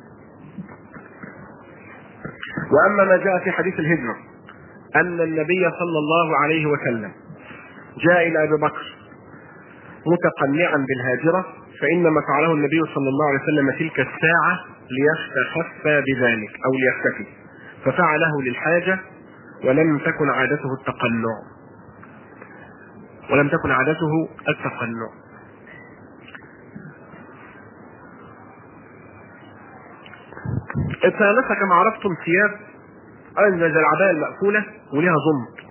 واما ما جاء في حديث الهجرة ان النبي صلى الله عليه وسلم جاء الى ابي بكر متقنعا بالهاجرة فإنما فعله النبي صلى الله عليه وسلم تلك الساعة ليستخف بذلك أو ليختفي ففعله للحاجة ولم تكن عادته التقنع ولم تكن عادته التقنع الثالثة كما عرفتم ثياب أنزل زي العباية المأكولة وليها ضمط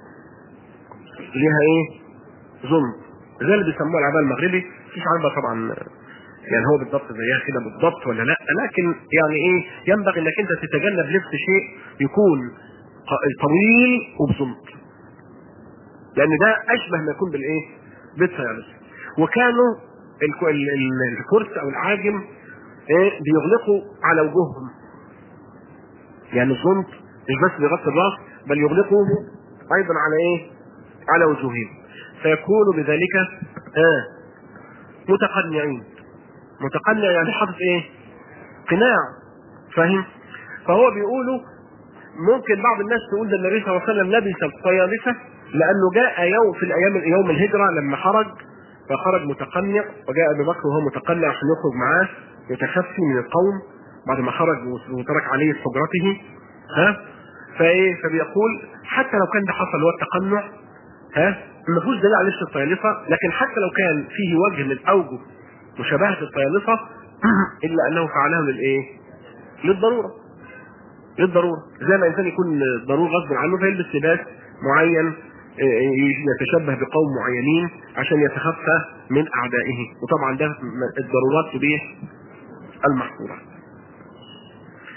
ليها ايه؟ ضمط زي اللي بيسموها العباية المغربي مفيش عارفة طبعا يعني هو بالضبط زيها كده بالضبط ولا لا لكن يعني ايه ينبغي انك انت تتجنب لبس شيء يكون ق- طويل وبصمت لان ده اشبه ما يكون بالايه بالسيارس وكانوا الك- ال- ال- الكرس او العاجم ايه بيغلقوا على وجوههم يعني الصمت مش بس بيغطي الراس بل يغلقوا ايضا على ايه على وجوههم فيكون بذلك آه متقنعين متقنع يعني حاطط ايه قناع فاهم فهو بيقولوا ممكن بعض الناس تقول ده النبي صلى الله عليه وسلم لبس الطيالسة لانه جاء يوم في الايام يوم الهجرة لما خرج فخرج متقنع وجاء ابي بكر وهو متقنع عشان يخرج معاه يتخفي من القوم بعد ما خرج وترك عليه حجرته ها فايه فبيقول حتى لو كان ده حصل هو التقنع ها ما فيهوش دليل على لبس الطيالسة لكن حتى لو كان فيه وجه من اوجه مشابهة الطيالسة الا انه فعله للايه؟ للضرورة للضرورة زي ما الانسان يكون ضروري غصب عنه فيلبس لباس معين يتشبه بقوم معينين عشان يتخفى من اعدائه وطبعا ده الضرورات تبيح المحظورات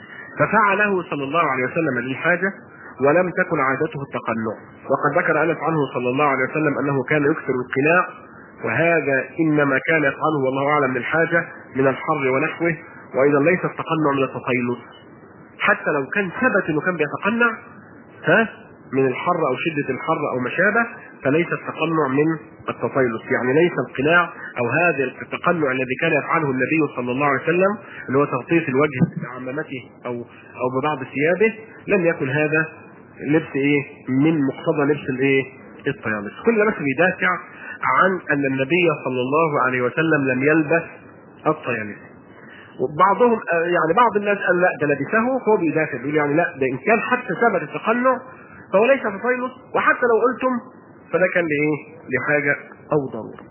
ففعله صلى الله عليه وسلم للحاجة ولم تكن عادته التقنع وقد ذكر أنس عنه صلى الله عليه وسلم أنه كان يكثر القناع وهذا إنما كان يفعله والله أعلم للحاجة من الحر ونحوه وإذا ليس التقنع من التطيلس حتى لو كان ثبت انه كان بيتقنع ها من الحر او شده الحر او ما شابه فليس التقنع من التطيلس يعني ليس القناع او هذا التقنع الذي كان يفعله النبي صلى الله عليه وسلم اللي هو تغطيه الوجه بعمامته او او ببعض ثيابه لم يكن هذا لبس ايه من مقتضى لبس الايه الطيالس كل ده بس بيدافع عن ان النبي صلى الله عليه وسلم لم يلبس الطيالس وبعضهم يعني بعض الناس قال لا ده لبسه هو بيدافع بيقول يعني لا ده ان كان حتى ثبت التقنع فهو ليس تطيلس وحتى لو قلتم فده كان لايه؟ لحاجه او ضروره.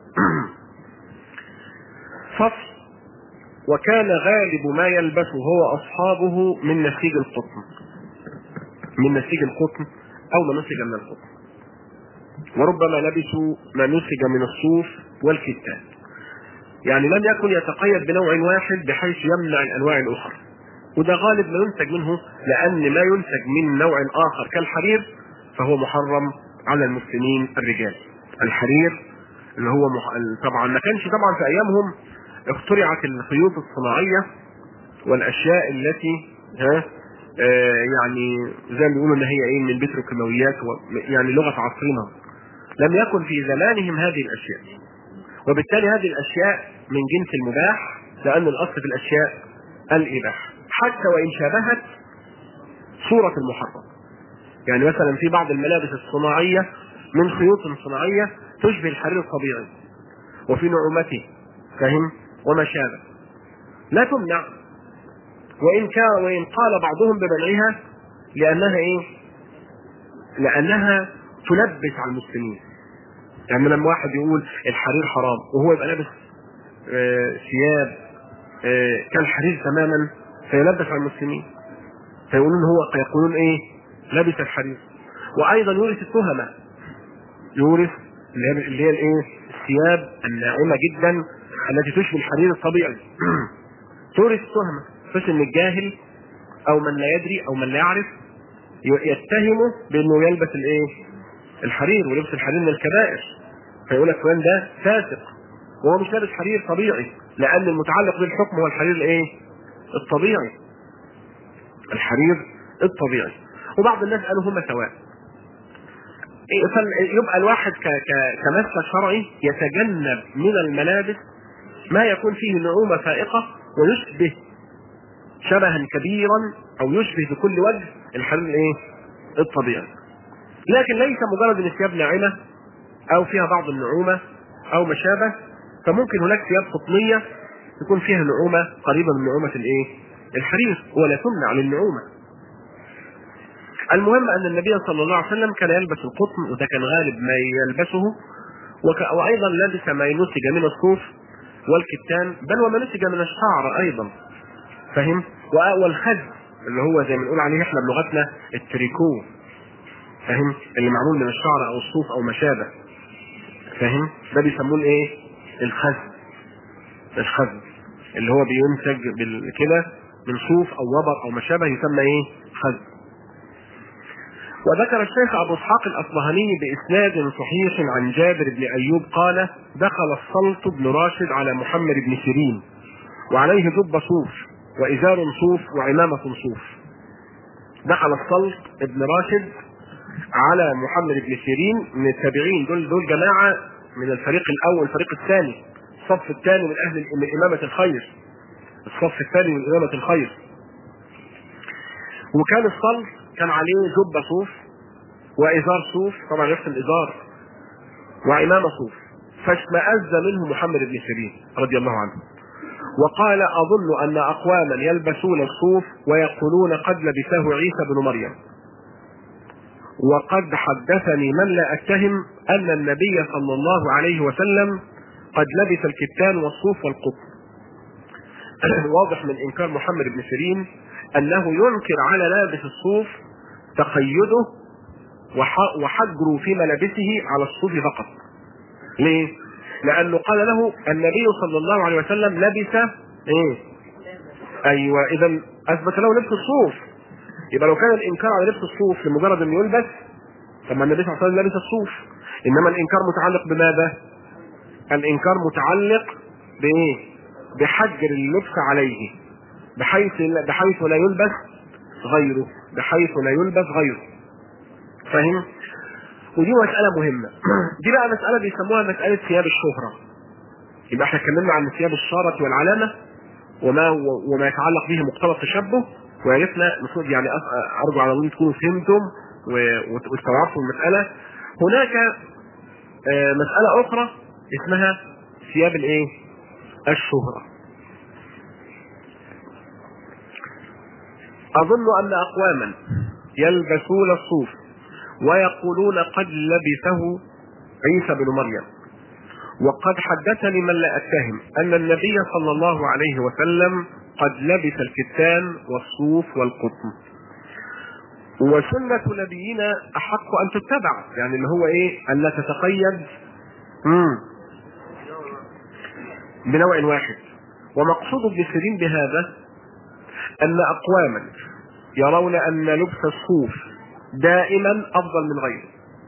فصل وكان غالب ما يلبسه هو اصحابه من نسيج القطن. من نسيج القطن او ما نسج من القطن. وربما لبسوا ما نسج من الصوف والكتان. يعني لم يكن يتقيد بنوع واحد بحيث يمنع الانواع الاخرى وده غالب ما ينتج منه لان ما ينتج من نوع اخر كالحرير فهو محرم على المسلمين الرجال الحرير اللي هو مح... طبعا ما كانش طبعا في ايامهم اخترعت الخيوط الصناعيه والاشياء التي ها آه يعني زي ما بيقولوا ان هي ايه من البتروكيماويات و... يعني لغه عصرنا لم يكن في زمانهم هذه الاشياء وبالتالي هذه الاشياء من جنس المباح لان الاصل في الاشياء الاباحه حتى وان شابهت صوره المحرم يعني مثلا في بعض الملابس الصناعيه من خيوط صناعيه تشبه الحرير الطبيعي وفي نعومته فهم وما شابه لا تمنع وان كان وان قال بعضهم بمنعها لانها ايه؟ لانها تلبس على المسلمين يعني لما واحد يقول الحرير حرام وهو يبقى لابس آه ثياب آه كالحرير تماما فيلبس على المسلمين فيقولون هو يقولون ايه لبس الحرير وايضا يورث التهمه يورث اللي هي اللي هي الايه الثياب الناعمه جدا التي تشبه الحرير الطبيعي تورث التهمه بس ان الجاهل او من لا يدري او من لا يعرف يتهمه بانه يلبس الايه الحرير ولبس الحرير من الكبائر فيقول لك فلان ده فاسق وهو مش لابس حرير طبيعي لان المتعلق بالحكم هو الحرير الايه؟ الطبيعي الحرير الطبيعي وبعض الناس قالوا هما سواء يبقى الواحد ك... ك... كمسلك شرعي يتجنب من الملابس ما يكون فيه نعومه فائقه ويشبه شبها كبيرا او يشبه بكل وجه الحرير الايه؟ الطبيعي لكن ليس مجرد ان الثياب ناعمه او فيها بعض النعومه او ما شابه فممكن هناك ثياب قطنيه يكون فيها نعومه قريبه من نعومه الايه؟ الحرير ولا تمنع للنعومه. المهم ان النبي صلى الله عليه وسلم كان يلبس القطن وده كان غالب ما يلبسه وك... وايضا لبس ما نسج من الصوف والكتان بل وما نسج من الشعر ايضا فهم؟ والخز اللي هو زي ما بنقول عليه احنا بلغتنا التريكو فاهم اللي معمول من الشعر او الصوف او ما شابه فاهم ده بيسموه الايه الخز الخز اللي هو بينتج كده من صوف او وبر او ما شابه يسمى ايه خز وذكر الشيخ ابو اسحاق الاصبهاني باسناد صحيح عن جابر بن ايوب قال دخل السلط بن راشد على محمد بن سيرين وعليه جب صوف وازار صوف وعمامه صوف دخل السلط بن راشد على محمد بن سيرين من التابعين دول دول جماعه من الفريق الاول الفريق الثاني الصف الثاني من اهل من امامه الخير الصف الثاني من امامه الخير وكان الصلب كان عليه جبه صوف وازار صوف طبعا نفس الازار وعمامه صوف فاشمأز منه محمد بن سيرين رضي الله عنه وقال اظن ان اقواما يلبسون الصوف ويقولون قد لبسه عيسى بن مريم وقد حدثني من لا اتهم ان النبي صلى الله عليه وسلم قد لبس الكتان والصوف والقطن واضح من انكار محمد بن سيرين انه ينكر على لابس الصوف تقيده وحجره في ملابسه على الصوف فقط ليه لانه قال له النبي صلى الله عليه وسلم لبس ايه ايوه اذا اثبت له لبس الصوف يبقى لو كان الانكار على لبس الصوف لمجرد انه يلبس طب ما النبي صلى الله عليه وسلم لبس الصوف انما الانكار متعلق بماذا؟ الانكار متعلق بايه؟ بحجر اللبس عليه بحيث بحيث لا يلبس غيره بحيث لا يلبس غيره فاهم؟ ودي مسألة مهمة دي بقى مسألة بيسموها مسألة ثياب الشهرة يبقى احنا اتكلمنا عن ثياب الشارة والعلامة وما وما يتعلق به مقتضى التشبه وعرفنا المفروض يعني ارجو على الله تكونوا فهمتم واستوعبتم المسألة هناك مسألة أخرى اسمها ثياب الايه؟ الشهرة. أظن أن أقواما يلبسون الصوف ويقولون قد لبسه عيسى بن مريم وقد حدثني من لا اتهم ان النبي صلى الله عليه وسلم قد لبس الكتان والصوف والقطن وسنة نبينا أحق أن تتبع يعني اللي هو إيه أن لا تتقيد مم. بنوع واحد ومقصود ابن سيرين بهذا أن أقواما يرون أن لبس الصوف دائما أفضل من غيره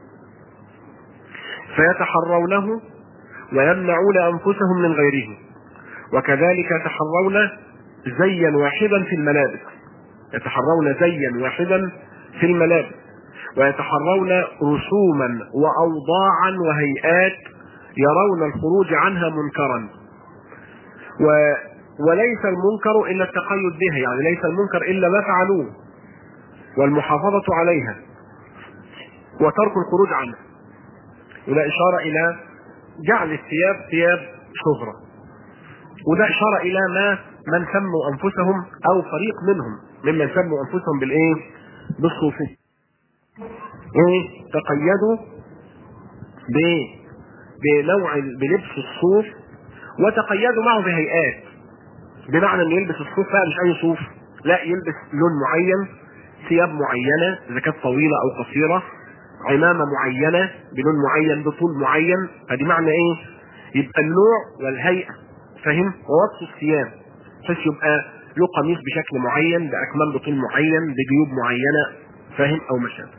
فيتحرونه ويمنعون أنفسهم من غيره وكذلك يتحرون زيا واحدا في الملابس يتحرون زيا واحدا في الملابس ويتحرون رسوما وأوضاعا وهيئات يرون الخروج عنها منكرا و وليس المنكر إلا التقيد بها يعني ليس المنكر إلا ما فعلوه والمحافظة عليها وترك الخروج عنها وده إشارة إلى جعل الثياب ثياب شهرة وده إشارة إلى ما من سموا أنفسهم أو فريق منهم ممن سموا أنفسهم بالإيه؟ بالصوفية. إيه؟ تقيدوا ب بنوع بلبس الصوف وتقيدوا معه بهيئات بمعنى انه يلبس الصوف بقى مش اي صوف لا يلبس لون معين ثياب معينه اذا كانت طويله او قصيره عمامه معينه بلون معين بطول معين فدي معنى ايه؟ يبقى النوع والهيئه فاهم؟ ووصف الثياب بحيث يبقى له قميص بشكل معين باكمام بطول معين بجيوب معينه فاهم او ما شابه.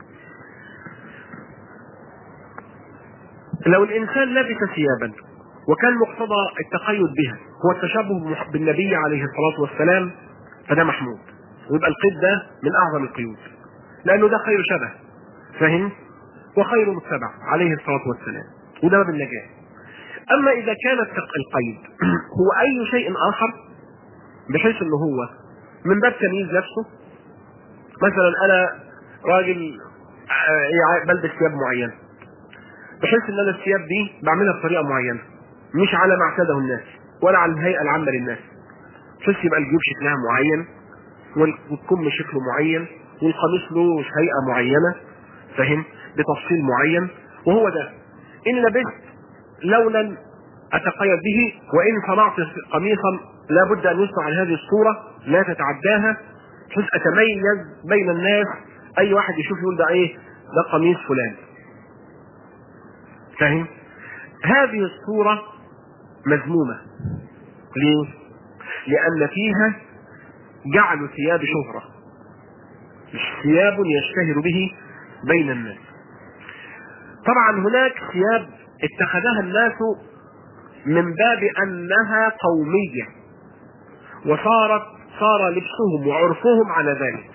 لو الانسان لبس ثيابا وكان مقتضى التقيد بها هو التشبه بالنبي عليه الصلاه والسلام فده محمود ويبقى القيد ده من اعظم القيود لانه ده خير شبه فاهم؟ وخير متبع عليه الصلاه والسلام وده باب النجاه اما اذا كان القيد هو اي شيء اخر بحيث انه هو من باب تمييز نفسه مثلا انا راجل بلبس ثياب معينه بحيث ان انا الثياب دي بعملها بطريقه معينه مش على ما اعتاده الناس ولا على الهيئه العامه للناس بحيث يبقى الجيوب شكلها معين والكم شكله معين والقميص له هيئه معينه فاهم بتفصيل معين وهو ده ان لبست لونا اتقيد به وان صنعت قميصا لابد ان يصنع على هذه الصوره لا تتعداها بحيث اتميز بين الناس اي واحد يشوف يقول ده ايه ده قميص فلان فاهم هذه الصوره مذمومه ليه لان فيها جعل ثياب شهره مش ثياب يشتهر به بين الناس طبعا هناك ثياب اتخذها الناس من باب انها قوميه وصارت صار لبسهم وعرفهم على ذلك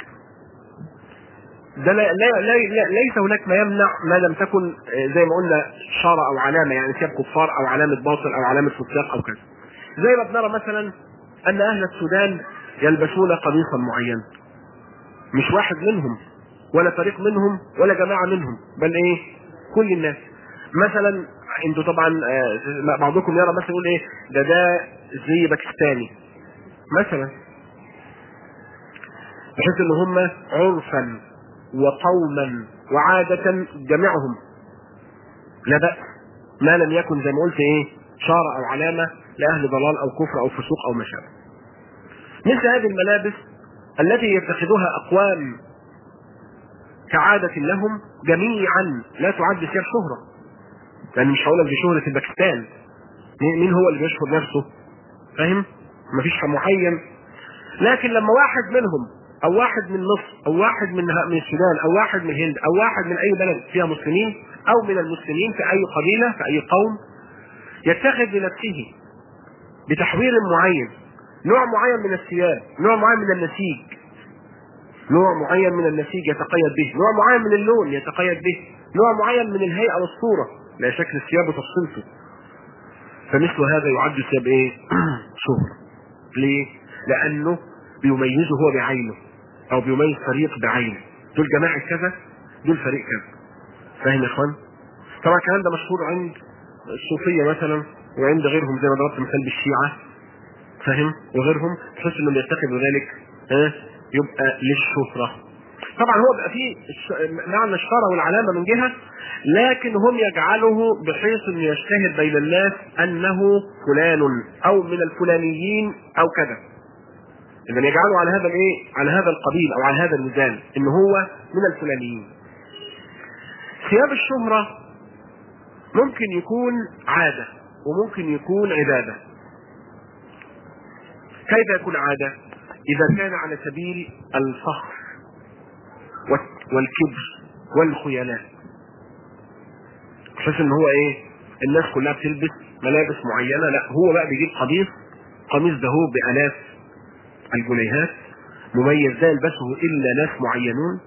ده لا لا لا لا ليس هناك ما يمنع ما لم تكن زي ما قلنا شاره او علامه يعني ثياب كفار او علامه باطل او علامه فساق او كذا زي ما بنرى مثلا ان اهل السودان يلبسون قميصا معينا مش واحد منهم ولا فريق منهم ولا جماعه منهم بل ايه كل الناس مثلا انتوا طبعا بعضكم يرى مثلا يقول ايه ده ده زي باكستاني مثلا بحيث ان هم عرفا وقوما وعادة جميعهم لا بأس ما لم يكن زي ما قلت ايه شارة او علامة لأهل ضلال او كفر او فسوق او ما شابه. مثل هذه الملابس التي يتخذها اقوام كعادة لهم جميعا لا تعد ثياب شهرة. لأن مش هقول لك دي شهرة الباكستان. مين هو اللي بيشهر نفسه؟ فاهم؟ مفيش معين. لكن لما واحد منهم او واحد من مصر او واحد من من السودان او واحد من الهند او واحد من اي بلد فيها مسلمين او من المسلمين في اي قبيله في اي قوم يتخذ لنفسه بتحوير معين نوع معين من الثياب نوع معين من النسيج نوع معين من النسيج يتقيد به نوع معين من اللون يتقيد به نوع معين من الهيئه والصوره لا شكل الثياب وتفصيلته فمثل هذا يعد ثياب ايه شهرة ليه لانه بيميزه هو بعينه او بيميز فريق بعينه دول جماعه كذا دول فريق كذا فاهم يا اخوان طبعا الكلام ده مشهور عند الصوفيه مثلا وعند غيرهم زي ما ضربت مثال بالشيعه فاهم وغيرهم تحس انهم يتخذوا ذلك ها يبقى للشهره طبعا هو بقى فيه معنى الشاره والعلامه من جهه لكن هم يجعله بحيث انه يشتهر بين الناس انه فلان او من الفلانيين او كذا اذا يجعله على هذا الايه على هذا القبيل او على هذا الميزان ان هو من الفلانيين ثياب الشهره ممكن يكون عاده وممكن يكون عباده كيف يكون عاده اذا كان على سبيل الفخر والكبر والخيلاء بحيث ان هو ايه الناس كلها بتلبس ملابس معينه لا هو بقى بيجيب قميص قميص ده هو بالاف الجنيهات مميز لا يلبسه الا ناس معينون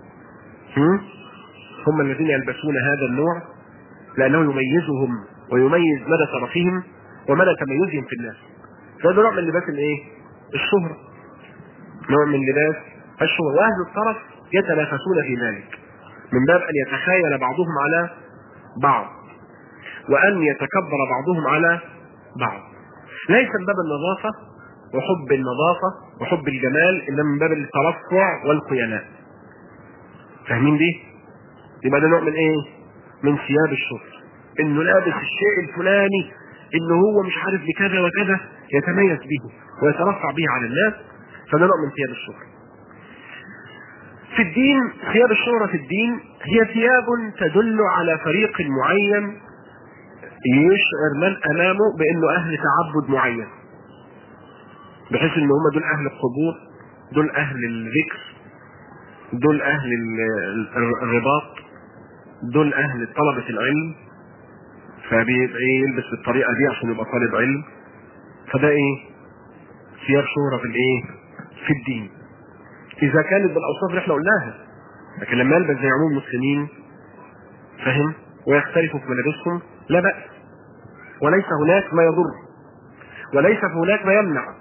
هم الذين يلبسون هذا النوع لانه يميزهم ويميز مدى شرفهم ومدى تميزهم في الناس فهذا نوع من لباس الايه الشهرة نوع من لباس الشهرة واهل الطرف يتنافسون في ذلك من باب ان يتخيل بعضهم على بعض وان يتكبر بعضهم على بعض ليس من باب النظافة وحب النظافة وحب الجمال انما من باب الترفع والخيلاء فاهمين دي؟ يبقى ده نوع من ايه؟ من ثياب الشهرة انه لابس الشيء الفلاني انه هو مش عارف بكذا وكذا يتميز به ويترفع به على الناس فده نوع من ثياب الشهرة في الدين ثياب الشهرة في الدين هي ثياب تدل على فريق معين يشعر من امامه بانه اهل تعبد معين بحيث ان هم دول اهل القبور دول اهل الذكر دول اهل الرباط دول اهل طلبة العلم فبيبقى يلبس بالطريقة دي عشان يبقى طالب علم فده ايه ثياب شهرة في الايه في الدين اذا كانت بالاوصاف اللي احنا قلناها لكن لما يلبس زي عموم المسلمين فهم ويختلفوا في ملابسهم لا بأس وليس هناك ما يضر وليس هناك ما يمنع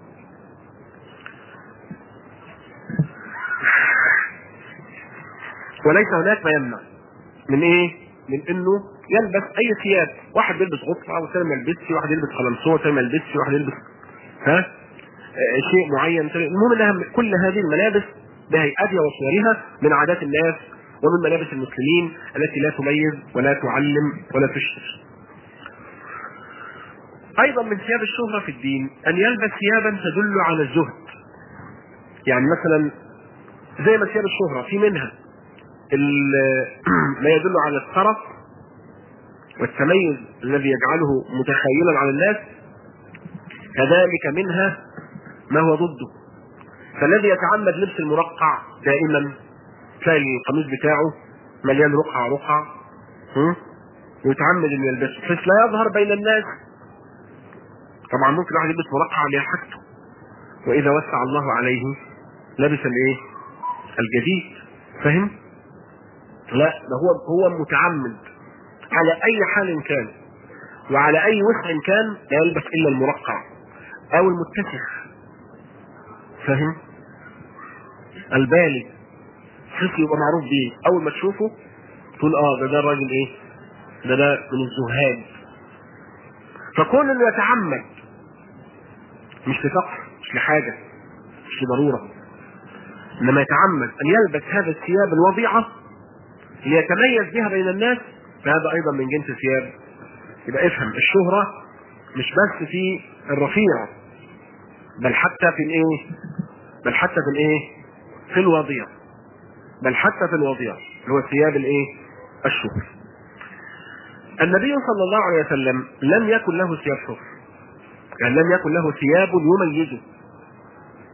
وليس هناك ما يمنع من ايه؟ من انه يلبس اي ثياب، واحد بيلبس غطرة والثاني ما يلبسش، واحد يلبس قلمسوه والثاني ما يلبسش، واحد يلبس ها آه شيء معين، المهم انها كل هذه الملابس بهيئتها وصورها من عادات الناس ومن ملابس المسلمين التي لا تميز ولا تعلم ولا تشهر. ايضا من ثياب الشهرة في الدين ان يلبس ثيابا تدل على الزهد. يعني مثلا زي ما ثياب الشهرة في منها ما يدل على الطرف والتميز الذي يجعله متخيلا على الناس كذلك منها ما هو ضده فالذي يتعمد لبس المرقع دائما تلاقي القميص بتاعه مليان رقع رقع ويتعمد انه يلبسه بحيث لا يظهر بين الناس طبعا ممكن واحد يلبس مرقع لحاجته واذا وسع الله عليه لبس الايه الجديد فهم لا ده هو هو متعمد على اي حال كان وعلى اي وسع كان لا يلبس الا المرقع او المتسخ فاهم البالي شوف يبقى معروف بيه اول ما تشوفه تقول اه ده ده الراجل ايه ده ده من الزهاد فكون انه يتعمد مش لفقر مش لحاجه مش لضروره انما يتعمد ان يلبس هذا الثياب الوضيعه ليتميز بها بين الناس فهذا ايضا من جنس ثياب يبقى افهم الشهرة مش بس في الرفيع بل حتى في الايه بل حتى في الايه في الوضيع بل حتى في الوضيع اللي هو ثياب الايه الشهر النبي صلى الله عليه وسلم لم يكن له ثياب شهر يعني لم يكن له ثياب يميزه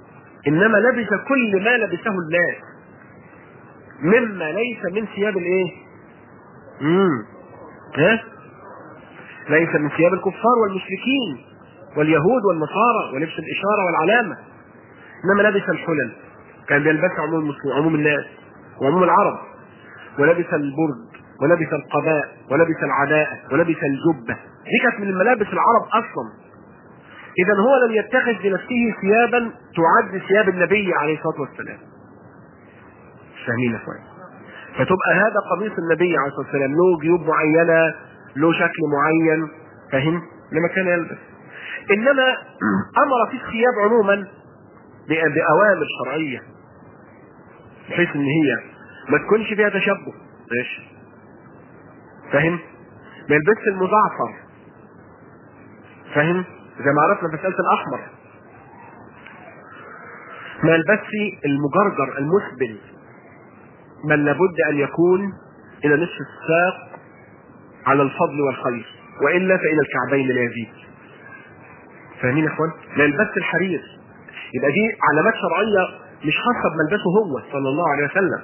انما لبس كل ما لبسه الناس مما ليس من ثياب الايه امم ها ليس من ثياب الكفار والمشركين واليهود والنصارى ولبس الاشاره والعلامه انما لبس الحلل كان بيلبسها عموم المسلمين عموم الناس وعموم العرب ولبس البرد ولبس القباء ولبس العداء ولبس الجبة دي كانت من الملابس العرب أصلا إذا هو لم يتخذ لنفسه ثيابا تعد ثياب النبي عليه الصلاة والسلام فاهمين يا اخوان فتبقى هذا قميص النبي عليه الصلاة والسلام له جيوب معينة له شكل معين فاهم لما كان يلبس إنما أمر في الثياب عموما بأوامر شرعية بحيث إن هي ما تكونش فيها تشبه ماشي فاهم ما يلبسش المزعفر فاهم زي ما عرفنا في مسألة الأحمر ما يلبسش المجرجر المسبل بل لابد أن يكون إلى نصف الساق على الفضل والخير وإلا فإلى الكعبين لا يزيد فاهمين يا اخوان؟ ما يلبسش الحرير يبقى دي علامات شرعية مش خاصة بملبسه هو صلى الله عليه وسلم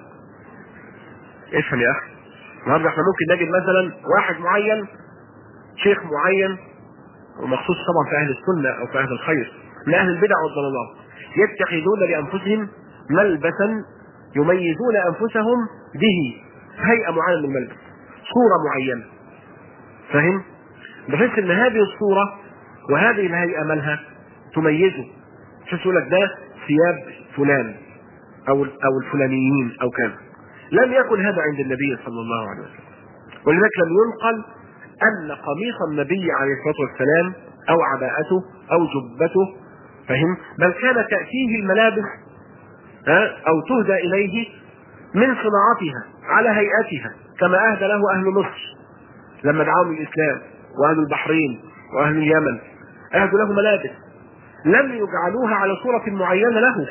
افهم يا اخي النهارده احنا ممكن نجد مثلا واحد معين شيخ معين ومخصوص طبعا في اهل السنه او في اهل الخير من اهل البدع والضلالات يتخذون لانفسهم ملبسا يميزون انفسهم به هيئه معينه من الملبس صوره معينه فاهم بحيث ان هذه الصوره وهذه الهيئه مالها تميزه شو يقول لك ده ثياب فلان او او الفلانيين او كذا لم يكن هذا عند النبي صلى الله عليه وسلم ولذلك لم ينقل ان قميص النبي عليه الصلاه والسلام او عباءته او جبته فهم بل كان تاتيه الملابس ها او تهدى اليه من صناعتها على هيئتها كما اهدى له اهل مصر لما دعاهم الاسلام واهل البحرين واهل اليمن اهدوا له ملابس لم يجعلوها على صوره معينه له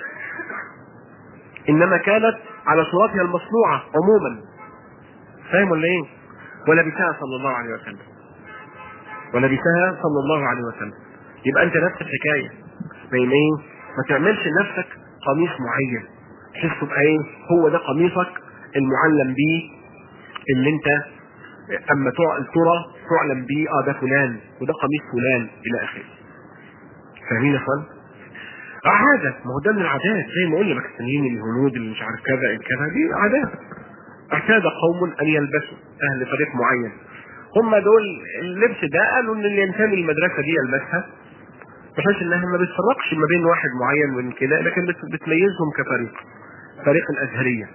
انما كانت على صورتها المصنوعه عموما فاهم ولا ايه؟ ولبسها صلى الله عليه وسلم ولبسها صلى الله عليه وسلم يبقى انت نفس الحكايه بين ايه؟ ما تعملش لنفسك قميص معين تحس تبقى ايه؟ هو ده قميصك المعلم بيه اللي انت اما ترى تعلم بيه اه ده فلان وده قميص فلان الى اخره. فاهمين يا اخوان؟ عادة ما هو ده من العادات زي ما قلنا باكستانيين الهنود اللي مش عارف كذا كذا دي عادات اعتاد قوم ان يلبسوا اهل فريق معين هم دول اللبس ده قالوا ان اللي ينتمي للمدرسه دي يلبسها بحيث انها ما بتفرقش ما بين واحد معين وبين كده لكن بتميزهم كفريق فريق الازهريه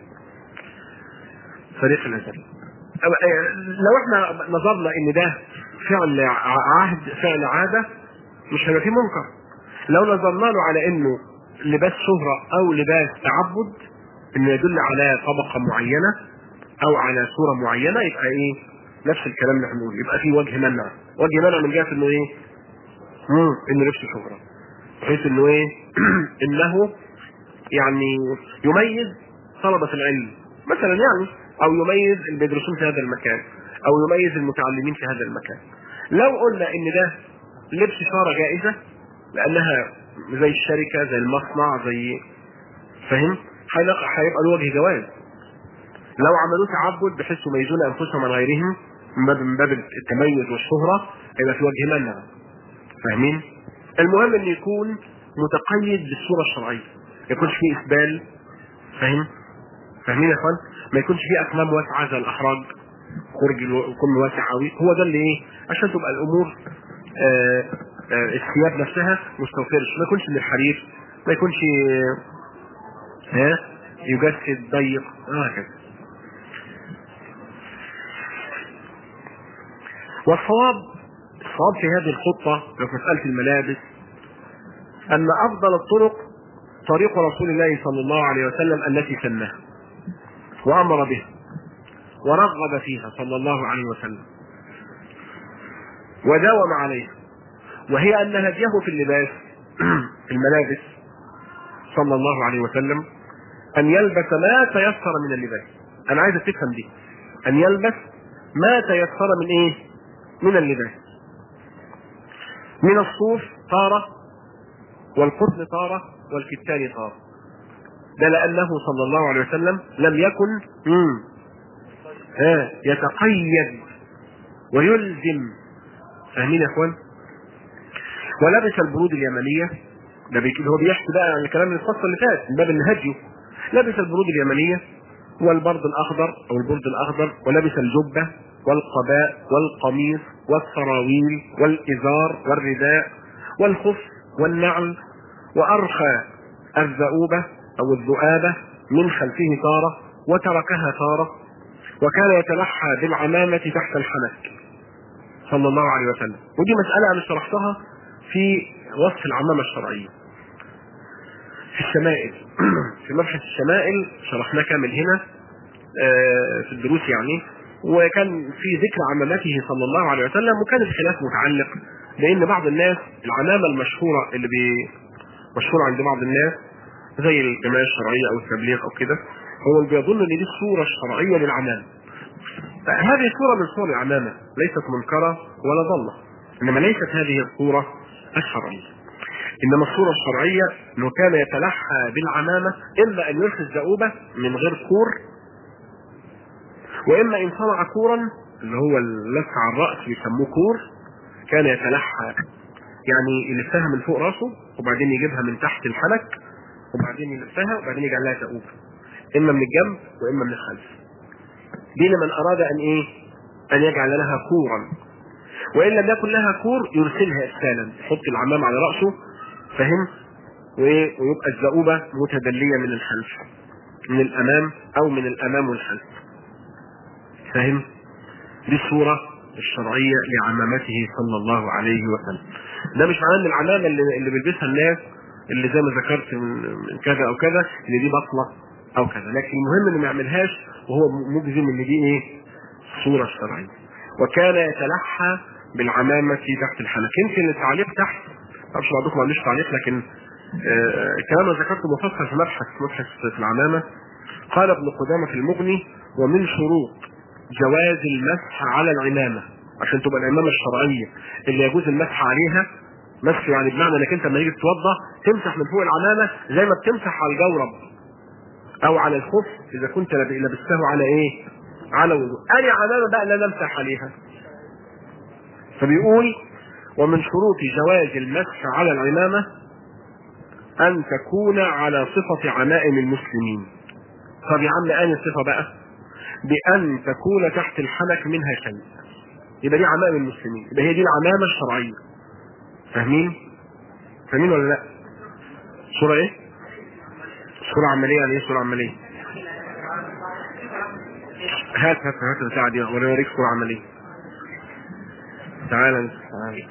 فريق الازهريه لو احنا نظرنا ان ده فعل عهد فعل عاده مش هيبقى فيه منكر لو نظرنا له على انه لباس شهرة او لباس تعبد انه يدل على طبقة معينة او على صورة معينة يبقى ايه نفس الكلام اللي هنقول يبقى في وجه منع وجه منع من جهة انه ايه مم. انه لبس شهرة بحيث انه ايه انه يعني يميز طلبة العلم مثلا يعني او يميز اللي بيدرسون في هذا المكان او يميز المتعلمين في هذا المكان لو قلنا ان ده لبس شارة جائزة لانها زي الشركه زي المصنع زي فاهم هيبقى له وجه جواز لو عملوه تعبد بحيث يميزون انفسهم عن غيرهم من باب من باب التميز والشهره هيبقى في وجه منع فاهمين المهم ان يكون متقيد بالصوره الشرعيه ما يكونش فيه اسبال فاهم فاهمين يا اخوان ما يكونش فيه اكمام واسعه زي الاحراج خرج الكم واسع قوي هو ده اللي ايه عشان تبقى الامور آه الثياب نفسها مستوفرش ما يكونش من الحرير ما يكونش ها يجسد ضيق وهكذا والصواب الصواب في هذه الخطة في مسألة الملابس أن أفضل الطرق طريق رسول الله صلى الله عليه وسلم التي سنها وأمر بها ورغب فيها صلى الله عليه وسلم وداوم عليها وهي أن هديه في اللباس في الملابس صلى الله عليه وسلم أن يلبس ما تيسر من اللباس أنا عايز تفهم دي أن يلبس ما تيسر من إيه؟ من اللباس من الصوف طارة والقطن طارة والكتان طارة ده لأنه صلى الله عليه وسلم لم يكن مم. ها يتقيد ويلزم فاهمين يا اخوان ولبس البرود اليمنية ده بي- هو بيحكي بقى عن الكلام من الفصل اللي فات من باب النهج لبس البرود اليمنية والبرد الأخضر أو البرد الأخضر ولبس الجبة والقباء والقميص والسراويل والإزار والرداء والخف والنعل وأرخى الذؤوبة أو الذؤابة من خلفه تارة وتركها تارة وكان يتلحى بالعمامة تحت الحنك صلى الله عليه وسلم ودي مسألة أنا شرحتها في وصف العمامة الشرعية في الشمائل في مبحث الشمائل شرحناه كامل هنا آه، في الدروس يعني وكان في ذكر عمامته صلى الله عليه وسلم وكان الخلاف متعلق بان بعض الناس العلامه المشهوره اللي بي مشهوره عند بعض الناس زي الجماعه الشرعيه او التبليغ او كده هو اللي بيظن ان دي الصوره الشرعيه للعمامه هذه صوره من صور العمامه ليست منكره ولا ضاله انما ليست هذه الصوره الشرعيه انما الصوره الشرعيه انه كان يتلحى بالعمامه اما ان يلقي الزؤوبه من غير كور واما ان صنع كورا اللي هو اللف على الراس بيسموه كور كان يتلحى يعني يلفها من فوق راسه وبعدين يجيبها من تحت الحنك وبعدين يلفها وبعدين يجعل لها زؤوبه اما من الجنب واما من الخلف دي لمن اراد ان ايه ان يجعل لها كورا وان لم يكن لها كور يرسلها ارسالا يحط العمام على راسه فهم وإيه؟ ويبقى الزؤوبه متدليه من الخلف من الامام او من الامام والخلف فاهم دي الصورة الشرعية لعمامته صلى الله عليه وسلم ده مش معناه ان العمامة اللي, اللي بيلبسها الناس اللي زي ما ذكرت من من كذا او كذا ان دي بطلة او كذا لكن المهم انه ما يعملهاش وهو مجزم ان دي ايه الصورة الشرعية وكان يتلحى بالعمامة تحت الحنك يمكن التعليق تحت معرفش بعضكم ما عندوش تعليق لكن آه، الكلام اللي ذكرته مفصل في مبحث مبحث في العمامة قال ابن قدامة في المغني ومن شروط جواز المسح على العمامة عشان تبقى العمامة الشرعية اللي يجوز المسح عليها مسح يعني بمعنى انك انت لما تيجي تتوضا تمسح من فوق العمامة زي ما بتمسح على الجورب او على الخف اذا كنت لب- لبسته على ايه على وضوء اي عمامة بقى لا نمسح عليها فبيقول ومن شروط جواز المسح على العمامة ان تكون على صفة عمائم المسلمين طب يا عم انهي الصفة بقى بأن تكون تحت الحنك منها شيء يبقى دي عمائم المسلمين يبقى هي دي العمامة الشرعية فاهمين؟ فاهمين ولا لا؟ صورة ايه؟ صورة عملية يعني ايه صورة عملية؟ هات هات هات البتاعة دي وانا اوريك صورة عملية تعالى انت تعالى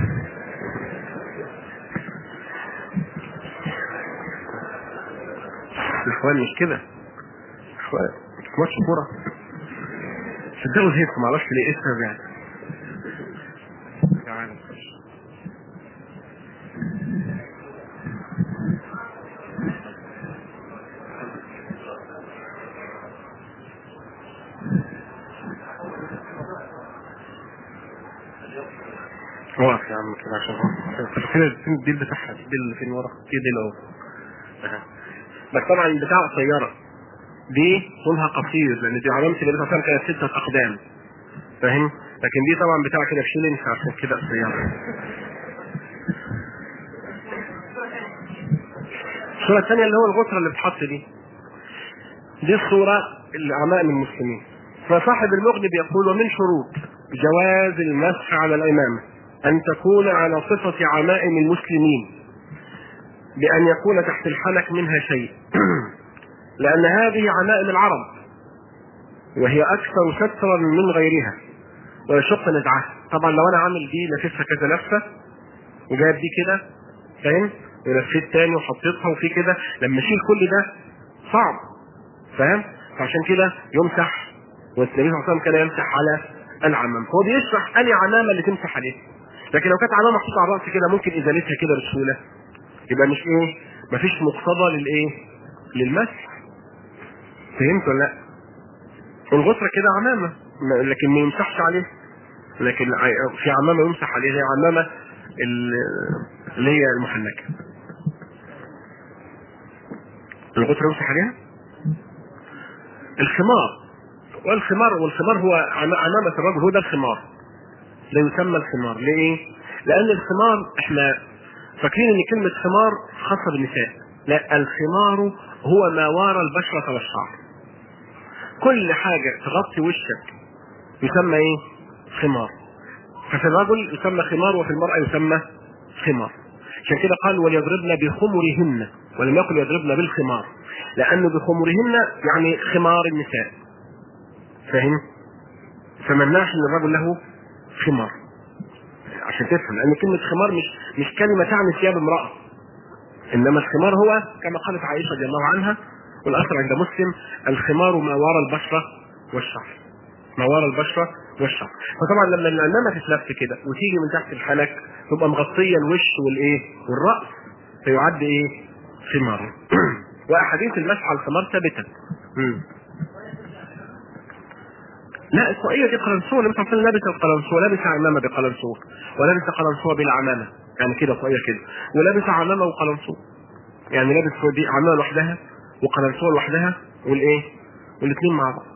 الاخوان مش كده اخوان ماتش كورة صدقوا زهقت معرفش ليه ايه السبب يعني تعالى وقف يا عم كده عشان هو- فين فين الديل بتاعها الديل اللي فين ورا في ديل اهو أها. بس طبعا البتاع قصيره دي طولها قصير لان دي علامه النبي صلى الله عليه وسلم كانت سته اقدام فاهم لكن دي طبعا بتاع كده في شيلين فعشان كده قصيره الصوره الثانيه اللي هو الغسره اللي بتحط دي دي الصوره اللي عمائم المسلمين فصاحب المغني بيقول ومن شروط جواز المسح على الامامه ان تكون على صفه عمائم المسلمين بان يكون تحت الحنك منها شيء لأن هذه عمائم العرب وهي أكثر سترا من غيرها ويشق نزعها طبعا لو أنا عامل دي لففها كذا لفة وجايب دي كده فاهم ولفيت تاني وحطيتها وفي كده لما اشيل كل ده صعب فاهم فعشان كده يمسح والنبي صلى الله عليه وسلم كان يمسح على العمام هو بيشرح انهي عمامه اللي تمسح عليها لكن لو كانت عمامه محطوطه على الراس كده ممكن ازالتها كده بسهوله يبقى مش ايه مفيش مقتضى للايه للمسح فهمت ولا لا الغسرة كده عمامة ما- لكن ما يمسحش عليه لكن ع- في عمامة يمسح عليها هي عمامة ال- اللي هي المحنكة الغترة يمسح عليها الخمار والخمار والخمار هو عم- عمامة الرجل هو ده الخمار ده يسمى الخمار ليه؟ لأن الخمار احنا فاكرين ان كلمة خمار خاصة بالنساء لا الخمار هو ما وارى البشرة والشعر كل حاجة تغطي وشك يسمى ايه؟ خمار ففي الرجل يسمى خمار وفي المرأة يسمى خمار عشان كده قال وليضربن بخمرهن ولم يقل يضربن بالخمار لأنه بخمرهن يعني خمار النساء فاهم؟ فما يمنعش ان الرجل له خمار عشان تفهم لان كلمه خمار مش مش كلمه تعني ثياب امراه انما الخمار هو كما قالت عائشه رضي الله عنها والاثر عند مسلم الخمار ما وراء البشره والشعر ما وراء البشره والشعر فطبعا لما العمامه تتلف كده وتيجي من تحت الحلق تبقى مغطيه الوش والايه والراس فيعد ايه خمار واحاديث المسح على الخمار ثابته مم. لا الطاقية دي قلنسوة النبي صلى الله عليه وسلم لبس القلنسوة لبس عمامة بقلنسوة ولبس قلنسوة بالعمامة يعني كده طاقية كده ولبس عمامة وقلنسوة يعني لابس دي عمامة لوحدها وقلنسوة لوحدها والايه والاثنين مع بعض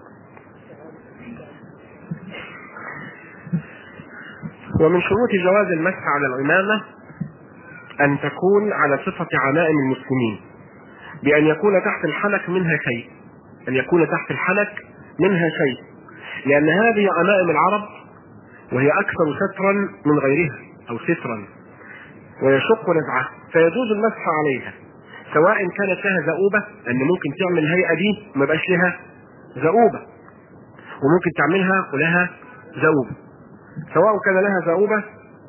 ومن شروط جواز المسح على العمامة أن تكون على صفة عمائم المسلمين بأن يكون تحت الحلق منها شيء أن يكون تحت الحلق منها شيء لأن هذه عمائم العرب وهي أكثر سترا من غيرها أو سترا ويشق نزعها فيجوز المسح عليها سواء كانت لها زؤوبة أن ممكن تعمل الهيئة دي وما يبقاش لها زؤوبة وممكن تعملها ولها زؤوبة سواء كان لها زؤوبة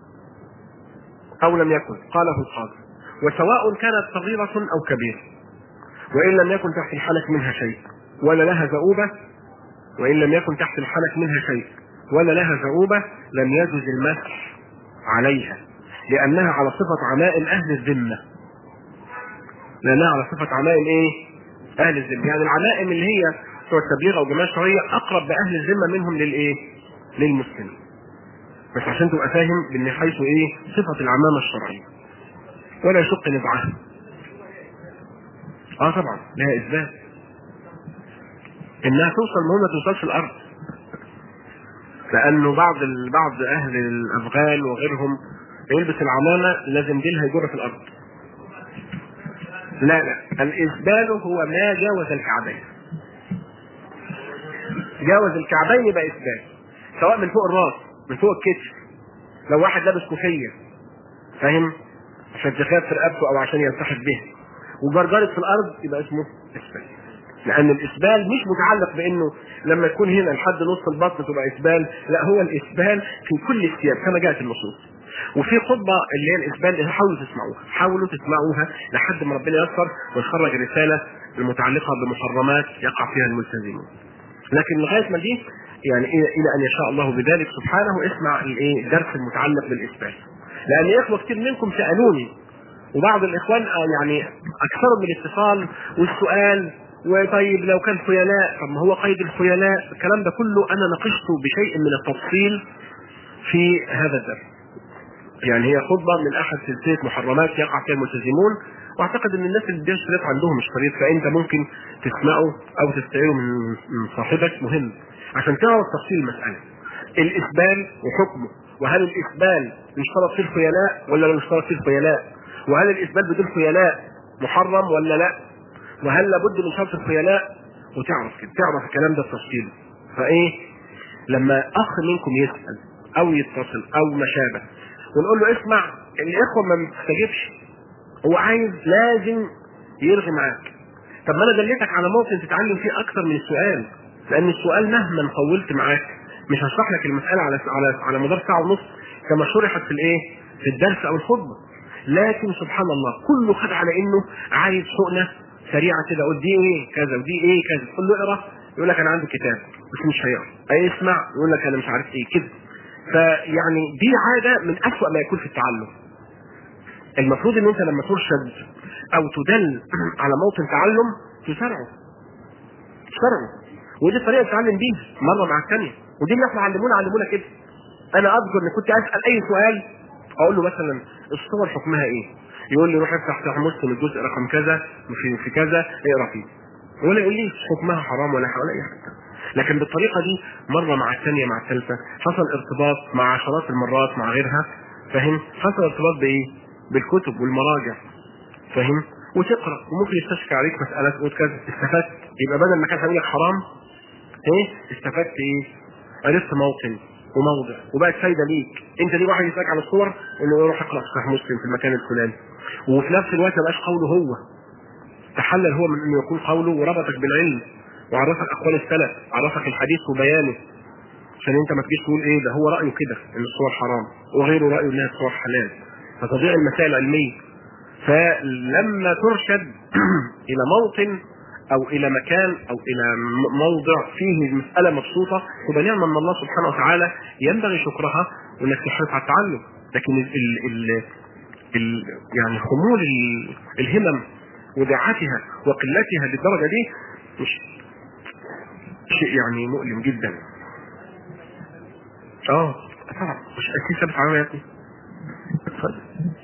أو لم يكن قاله القاضي وسواء كانت صغيرة أو كبيرة وإن لم يكن تحت الحلق منها شيء ولا لها زؤوبة وإن لم يكن تحت الحلق منها شيء ولا لها زؤوبة لم يجوز المسح عليها لأنها على صفة عمائم أهل الذمة لأنها على صفة عمائم إيه؟ أهل الذمة يعني العمائم اللي هي بتوع التبليغ أو جماعة الشرعية أقرب بأهل الذمة منهم للإيه؟ للمسلمين بس عشان تبقى فاهم بأن حيث إيه؟ صفة العمامة الشرعية ولا يشق نزعها اه طبعا لها اثبات انها توصل المهم ما توصلش الارض لانه بعض ال... بعض اهل الافغان وغيرهم يلبس العمامه لازم ديلها يجر في الارض لا لا الاسبال هو ما جاوز الكعبين جاوز الكعبين يبقى اسبال سواء من فوق الراس من فوق الكتف لو واحد لابس كوفيه فاهم عشان تخاف في رقبته او عشان يلتحق به وجرجرت في الارض يبقى اسمه اسبال لان الاسبال مش متعلق بانه لما يكون هنا لحد نص البطن تبقى اسبال لا هو الاسبال في كل الثياب كما جاءت النصوص وفي خطبه اللي هي الاسبال اللي حاولوا تسمعوها حاولوا تسمعوها لحد ما ربنا ييسر ويخرج رساله المتعلقه بمحرمات يقع فيها الملتزمون لكن لغايه ما دي يعني الى إلى ان يشاء الله بذلك سبحانه اسمع الايه الدرس المتعلق بالاسبال لان اخوه كتير منكم سالوني وبعض الاخوان يعني اكثروا من الاتصال والسؤال وطيب لو كان خيلاء طب ما هو قيد الخيلاء الكلام ده كله انا ناقشته بشيء من التفصيل في هذا الدرس يعني هي خطبه من احد سلسله محرمات يقع فيها الملتزمون واعتقد ان الناس اللي بيشترط عندهم الشريط فانت ممكن تسمعه او تستعيره من من صاحبك مهم عشان تعرف تفصيل المساله الاسبال وحكمه وهل الاسبال يشترط فيه الخيلاء ولا لا يشترط فيه الخيلاء وهل الاسبال بدون خيلاء محرم ولا لا وهل لابد من شرط الخيلاء وتعرف كده تعرف الكلام ده بتفصيله فايه لما اخ منكم يسال او يتصل او ما شابه ونقول له اسمع الاخوه ما بتستجيبش هو عايز لازم يرغي معاك طب ما انا دليتك على موطن تتعلم فيه اكثر من السؤال لان السؤال مهما طولت معاك مش هشرح لك المساله على على على مدار ساعه ونص كما شرحت في الايه في الدرس او الخطبه لكن سبحان الله كله خد على انه عايز حقنه سريعه كده قول دي ايه كذا ودي ايه كذا قول له اقرا يقول لك انا عندي كتاب بس مش هيقرا اي اسمع يقول لك انا مش عارف ايه كده فيعني دي عاده من اسوأ ما يكون في التعلم المفروض ان انت لما ترشد او تدل على موطن تعلم تسرعه تسرعه ودي طريقه تتعلم بيها مره مع الثانيه ودي اللي احنا علمونا علمونا كده انا اذكر ان كنت اسال اي سؤال اقول له مثلا الصور حكمها ايه يقول لي روح افتح صحيح مسلم الجزء رقم كذا وفي في كذا اقرا فيه ولا يقول لي حكمها حرام ولا ولا اي حاجه لكن بالطريقه دي مره مع الثانيه مع الثالثه حصل ارتباط مع عشرات المرات مع غيرها فاهم حصل ارتباط بايه بالكتب والمراجع فاهم وتقرا وممكن يستشفى عليك مساله تقول كذا استفدت يبقى بدل ما كان هيقول لك حرام ايه استفدت ايه عرفت موطن وموضع وبقت فايده ليك انت ليه واحد يسالك على الصور انه يروح اقرا صحيح مسلم في المكان الفلاني وفي نفس الوقت ما بقاش قوله هو تحلل هو من انه يكون قوله وربطك بالعلم وعرفك اقوال السلف عرفك الحديث وبيانه عشان انت ما تجيش تقول ايه ده هو رايه كده ان الصور حرام وغيره رايه انها الصور حلال فتضيع المسائل العلميه فلما ترشد الى موطن او الى مكان او الى موضع فيه المساله مبسوطه تبقى نعمه من الله سبحانه وتعالى ينبغي شكرها وانك تحرص على التعلم لكن ال ال ال ال يعني خمول ال- الهمم ودعتها وقلتها للدرجه دي مش شيء يعني مؤلم جدا اه طبعا مش اكيد ثابت على يا ابني اتفضل.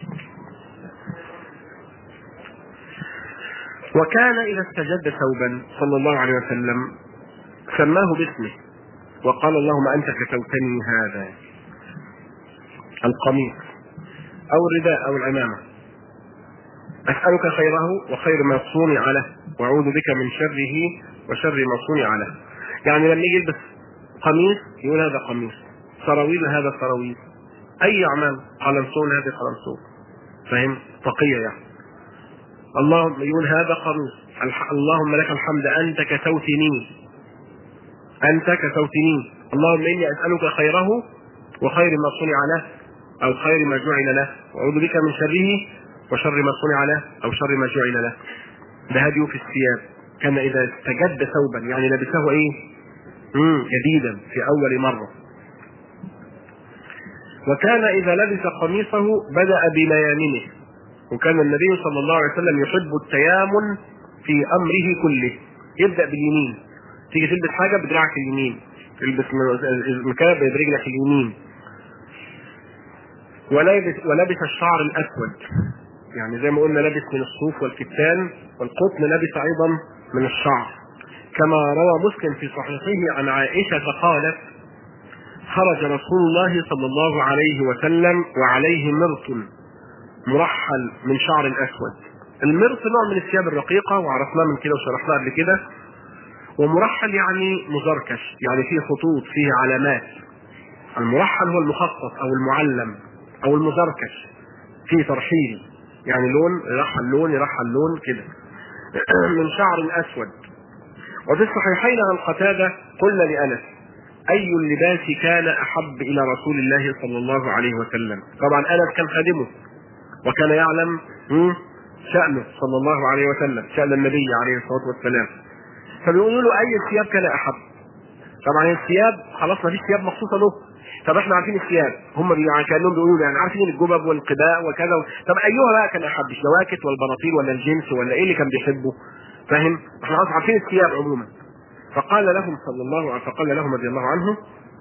وكان اذا استجد ثوبا صلى الله عليه وسلم سماه باسمه وقال اللهم انت كسوتني هذا القميص او الرداء او العمامه اسالك خيره وخير ما صنع له واعوذ بك من شره وشر ما صنع له يعني لما يجي يلبس قميص يقول هذا قميص سراويل هذا سراويل اي اعمال قلنسون هذا قلنسون فاهم تقيه يعني اللهم يقول هذا قميص الح- اللهم لك الحمد انت كسوتني انت كسوتني اللهم اني اسالك خيره وخير ما صنع له او خير ما جعل له واعوذ بك من شره وشر ما صنع له او شر ما جعل له ده هديه في الثياب كان اذا استجد ثوبا يعني لبسه ايه مم. جديدا في اول مره وكان اذا لبس قميصه بدا بميامنه وكان النبي صلى الله عليه وسلم يحب التيامن في امره كله يبدا باليمين تيجي تلبس حاجه بدراعك اليمين تلبس المكان برجلك اليمين ولابس ولبس الشعر الاسود يعني زي ما قلنا لبس من الصوف والكتان والقطن لبس ايضا من الشعر كما روى مسلم في صحيحه عن عائشه قالت خرج رسول الله صلى الله عليه وسلم وعليه مرط مرحل من شعر اسود المرط نوع من الثياب الرقيقه وعرفناه من كده وشرحناه قبل كده ومرحل يعني مزركش يعني فيه خطوط فيه علامات المرحل هو المخطط او المعلم او المزركش فيه ترحيل يعني لون يرحل لون يرحل لون كده من شعر اسود وفي الصحيحين عن قتاده قلنا لانس اي اللباس كان احب الى رسول الله صلى الله عليه وسلم طبعا انس كان خادمه وكان يعلم مم، شأنه صلى الله عليه وسلم شأن النبي عليه الصلاة والسلام فبيقولوا له أي الثياب كان أحب طبعا الثياب خلاص ما فيش ثياب مخصوصة له طب احنا عارفين الثياب هم بي- يعني كانهم بيقولوا يعني عارفين الجبب والقباء وكذا و... طب ايها بقى كان احب الشواكت والبناطيل ولا الجنس ولا ايه اللي كان بيحبه فاهم احنا خلاص عارفين الثياب عموما فقال لهم صلى الله عليه فقال لهم رضي الله عنه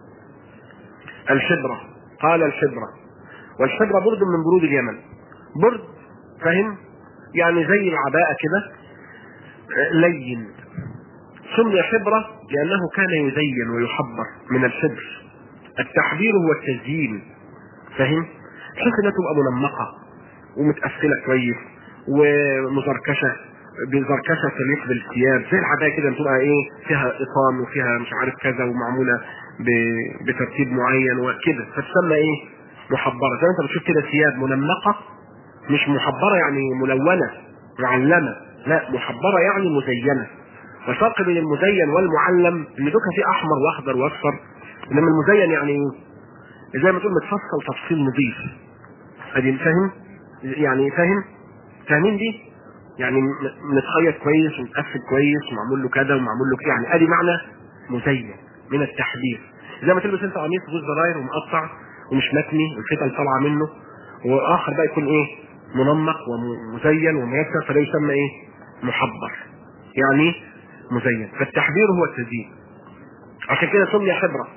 الحبرة قال الحبرة والحبرة برد من برود اليمن برد فاهم يعني زي العباءة كده آه، لين سمي حبرة لأنه كان يزين ويحبر من الحبر التحبير هو التزيين فاهم بحيث انها تبقى منمقة ومتقفلة كويس ومزركشة بزركشة تليق بالثياب زي العباية كده بتبقى ايه فيها اطان وفيها مش عارف كذا ومعمولة ب- بترتيب معين وكده فتسمى ايه محبرة زي ما انت بتشوف كده ثياب منمقة مش محبرة يعني ملونة معلمة لا محبرة يعني مزينة والفرق بين المزين والمعلم ان دوكا فيه احمر واخضر واصفر انما المزين يعني ايه؟ زي ما تقول متفصل تفصيل نظيف ادي فاهم يعني فاهم فاهمين دي يعني م- متخيط كويس ومتقفل كويس ومعمول له كذا ومعمول له كده يعني ادي معنى مزين من التحبير زي ما تلبس انت قميص بوز زراير ومقطع ومش متني والفتن طالعه منه واخر بقى يكون ايه منمق ومزين وميسر فده يسمى ايه محبر يعني مزين فالتحبير هو التزيين عشان كده سمي حبره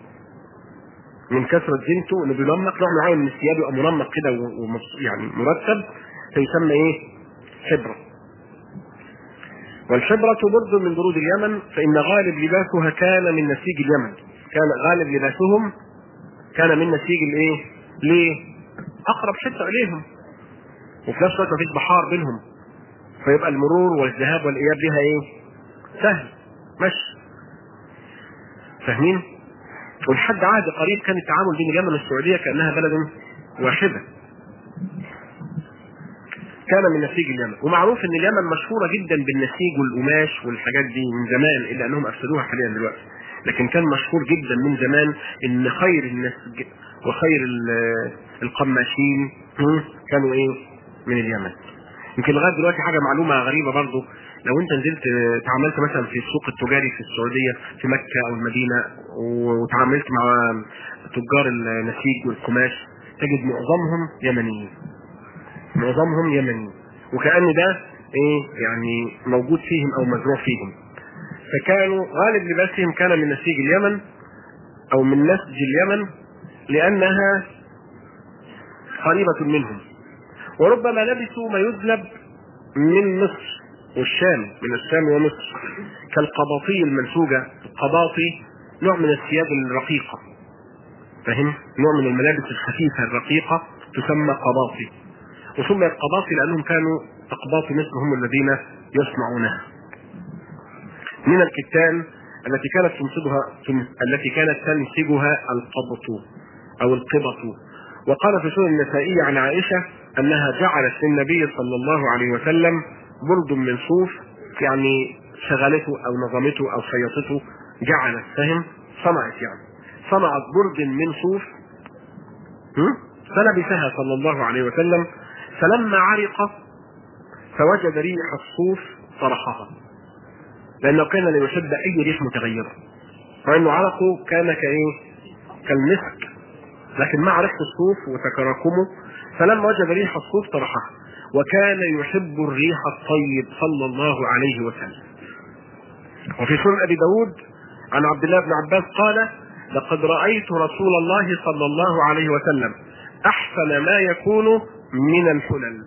من كثرة زينته انه بينمق نوع معين من الثياب يبقى منمق كده و- ومص- يعني مرتب فيسمى ايه؟ حبرة والحبرة برد من برود اليمن فإن غالب لباسها كان من نسيج اليمن كان غالب لباسهم كان من نسيج الايه؟ ليه؟ أقرب حتة إليهم وفي نفس الوقت مفيش بحار بينهم فيبقى المرور والذهاب والإياب بها ايه؟ سهل مشي فاهمين؟ ولحد عهد قريب كان التعامل بين اليمن والسعودية كأنها بلد واحدة كان من نسيج اليمن ومعروف ان اليمن مشهوره جدا بالنسيج والقماش والحاجات دي من زمان الا انهم افسدوها حاليا دلوقتي لكن كان مشهور جدا من زمان ان خير النسج وخير ال- القماشين هم، كانوا ايه من اليمن يمكن لغايه دلوقتي حاجه معلومه غريبه برضو لو انت نزلت اه، تعاملت مثلا في السوق التجاري في السعوديه في مكه او المدينه و- وتعاملت مع تجار النسيج والقماش تجد معظمهم يمنيين معظمهم يمني وكأن ده ايه يعني موجود فيهم او مزروع فيهم فكانوا غالب لباسهم كان من نسيج اليمن او من نسج اليمن لانها قريبة منهم وربما لبسوا ما يذنب من مصر والشام من الشام ومصر كالقباطي المنسوجة القباطي نوع من الثياب الرقيقة فهم نوع من الملابس الخفيفة الرقيقة تسمى قباطي وسميت قباطي لانهم كانوا اقباط مصر هم الذين يصنعونها. من الكتان التي كانت تنسجها التي كانت تنسجها القبط او القبط وقال في سنن النسائي عن عائشه انها جعلت للنبي صلى الله عليه وسلم برد من صوف يعني شغلته او نظمته او خيطته جعلت فهم صنعت يعني صنعت برد من صوف هم؟ فلبسها صلى الله عليه وسلم فلما عرق فوجد ريح الصوف طرحها لانه كان لا يحب اي ريح متغيره فانه عرقه كان كايه كالمسك لكن مع ريحه الصوف وتكراكمه فلما وجد ريح الصوف طرحها وكان يحب الريح الطيب صلى الله عليه وسلم وفي سنن ابي داود عن عبد الله بن عباس قال لقد رايت رسول الله صلى الله عليه وسلم احسن ما يكون من الحلل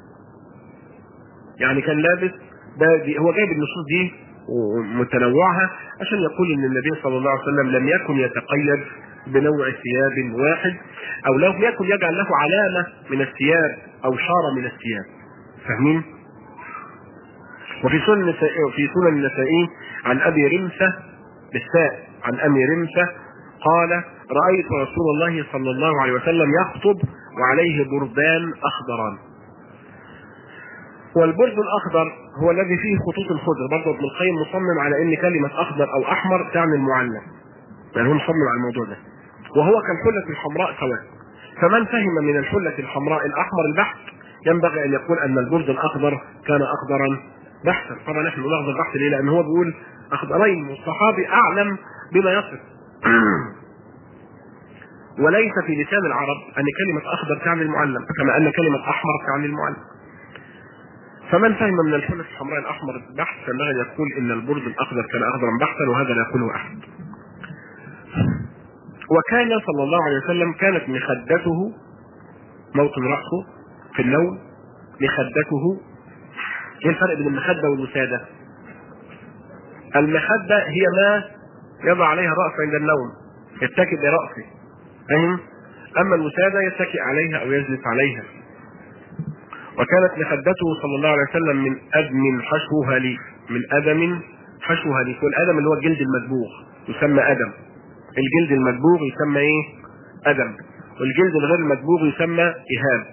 يعني كان لابس ده دي هو جايب النصوص دي ومتنوعها عشان يقول ان النبي صلى الله عليه وسلم لم يكن يتقيد بنوع ثياب واحد او لم يكن يجعل له علامه من الثياب او شاره من الثياب فاهمين؟ وفي سنن النسائي في سنن النسائي عن ابي رمسه بالساء عن ابي رمسه قال رايت رسول الله صلى الله عليه وسلم يخطب وعليه بردان اخضران والبرد الاخضر هو الذي فيه خطوط الخضر برضه ابن القيم مصمم على ان كلمه اخضر او احمر تعني المعلم يعني هو مصمم على الموضوع ده وهو كالحله الحمراء سواء فمن فهم من الحله الحمراء الاحمر البحث ينبغي ان يقول ان البرد الاخضر كان اخضرا بحثا طبعا نحن نقول اخضر بحث ليه؟ لان هو بيقول اخضرين والصحابي اعلم بما يصف وليس في لسان العرب ان كلمه اخضر تعني المعلم كما ان كلمه احمر تعني المعلم فمن فهم من الحلة الحمراء الأحمر بحث ينبغي أن يقول إن البرد الأخضر كان أخضرا بحثا وهذا لا يقوله أحد. وكان صلى الله عليه وسلم كانت مخدته موطن رأسه في النوم مخدته ايه الفرق بين المخدة والوسادة؟ المخدة هي ما يضع عليها الرأس عند النوم يتكئ برأسه فاهم؟ أما الوسادة يتكئ عليها أو يجلس عليها وكانت مخدته صلى الله عليه وسلم من أدم حشوها ليف من أدم حشوها ليف والأدم اللي هو الجلد المدبوغ يسمى أدم الجلد المدبوغ يسمى إيه؟ أدم والجلد الغير المدبوغ يسمى إهاب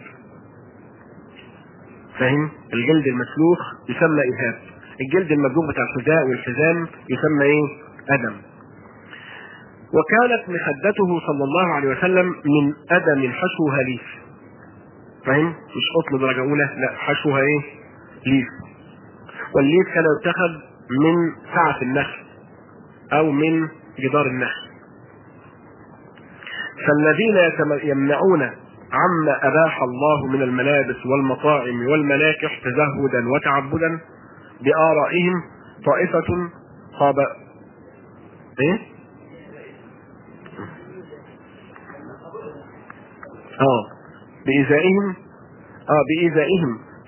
فاهم؟ الجلد المسلوخ يسمى إهاب الجلد المدبوغ بتاع الحذاء والحزام يسمى إيه؟ أدم وكانت مخدته صلى الله عليه وسلم من أدم حشوها ليف فاهم؟ مش قطن درجة أولى لا حشوها إيه؟ ليف والليف كان يتخذ من سعة النخل أو من جدار النخل فالذين يتم- يمنعون عما أباح الله من الملابس والمطاعم والمناكح تزهدا وتعبدا بآرائهم طائفة قاب إيه؟ آه بإيذائهم آه بإيذائهم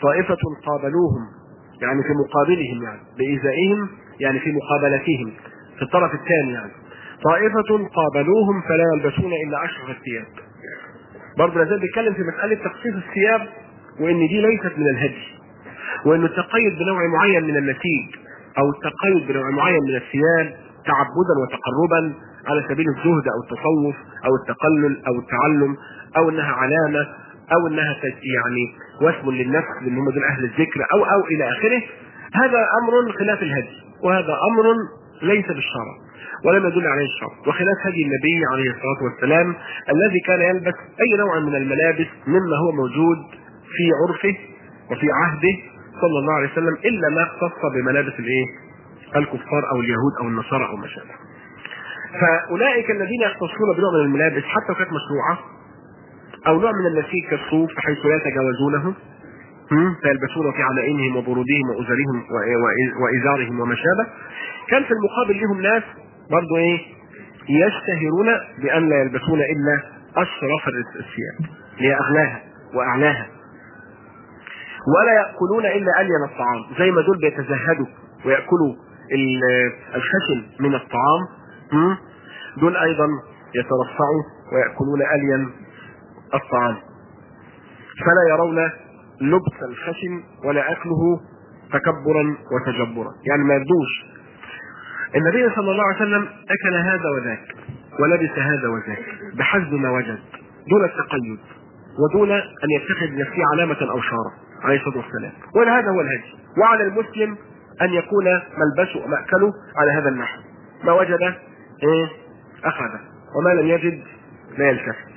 طائفة قابلوهم يعني في مقابلهم يعني بإيذائهم يعني في مقابلتهم في الطرف الثاني يعني طائفة قابلوهم فلا يلبسون إلا أشرف الثياب برضه لازال بيتكلم في مسألة تخصيص الثياب وإن دي ليست من الهدي وإن التقيد بنوع معين من النسيج أو التقيد بنوع معين من الثياب تعبدا وتقربا على سبيل الزهد أو التصوف أو التقلل أو التعلم أو إنها علامة أو إنها يعني واسم للنفس لأن هم دول أهل الذكر أو أو إلى آخره هذا أمر خلاف الهدي وهذا أمر ليس بالشرع ولم يدل عليه الشرع وخلاف هدي النبي عليه الصلاة والسلام الذي كان يلبس أي نوع من الملابس مما هو موجود في عرفه وفي عهده صلى الله عليه وسلم إلا ما اختص بملابس الإيه؟ الكفار أو اليهود أو النصارى أو ما شابه. فأولئك الذين يختصون بنوع من الملابس حتى كانت مشروعة أو نوع من النسيج كالصوف بحيث لا يتجاوزونه فيلبسون في علائمهم وبرودهم وأزرهم وإزارهم وما شابه كان في المقابل لهم ناس برضو ايه يشتهرون بان لا يلبسون الا اشرف الثياب هي اغلاها واعلاها ولا ياكلون الا الين الطعام زي ما دول بيتزهدوا وياكلوا الخشن من الطعام دول ايضا يترفعوا وياكلون الين الطعام فلا يرون لبس الخشن ولا اكله تكبرا وتجبرا يعني ما يبدوش النبي صلى الله عليه وسلم اكل هذا وذاك ولبس هذا وذاك بحسب ما وجد دون التقيد ودون ان يتخذ نفسه علامه او شاره عليه الصلاه والسلام وهذا هو الهدي وعلى المسلم ان يكون ملبسه ومأكله على هذا النحو ما وجد ايه اخذه وما لم يجد لا يلتفت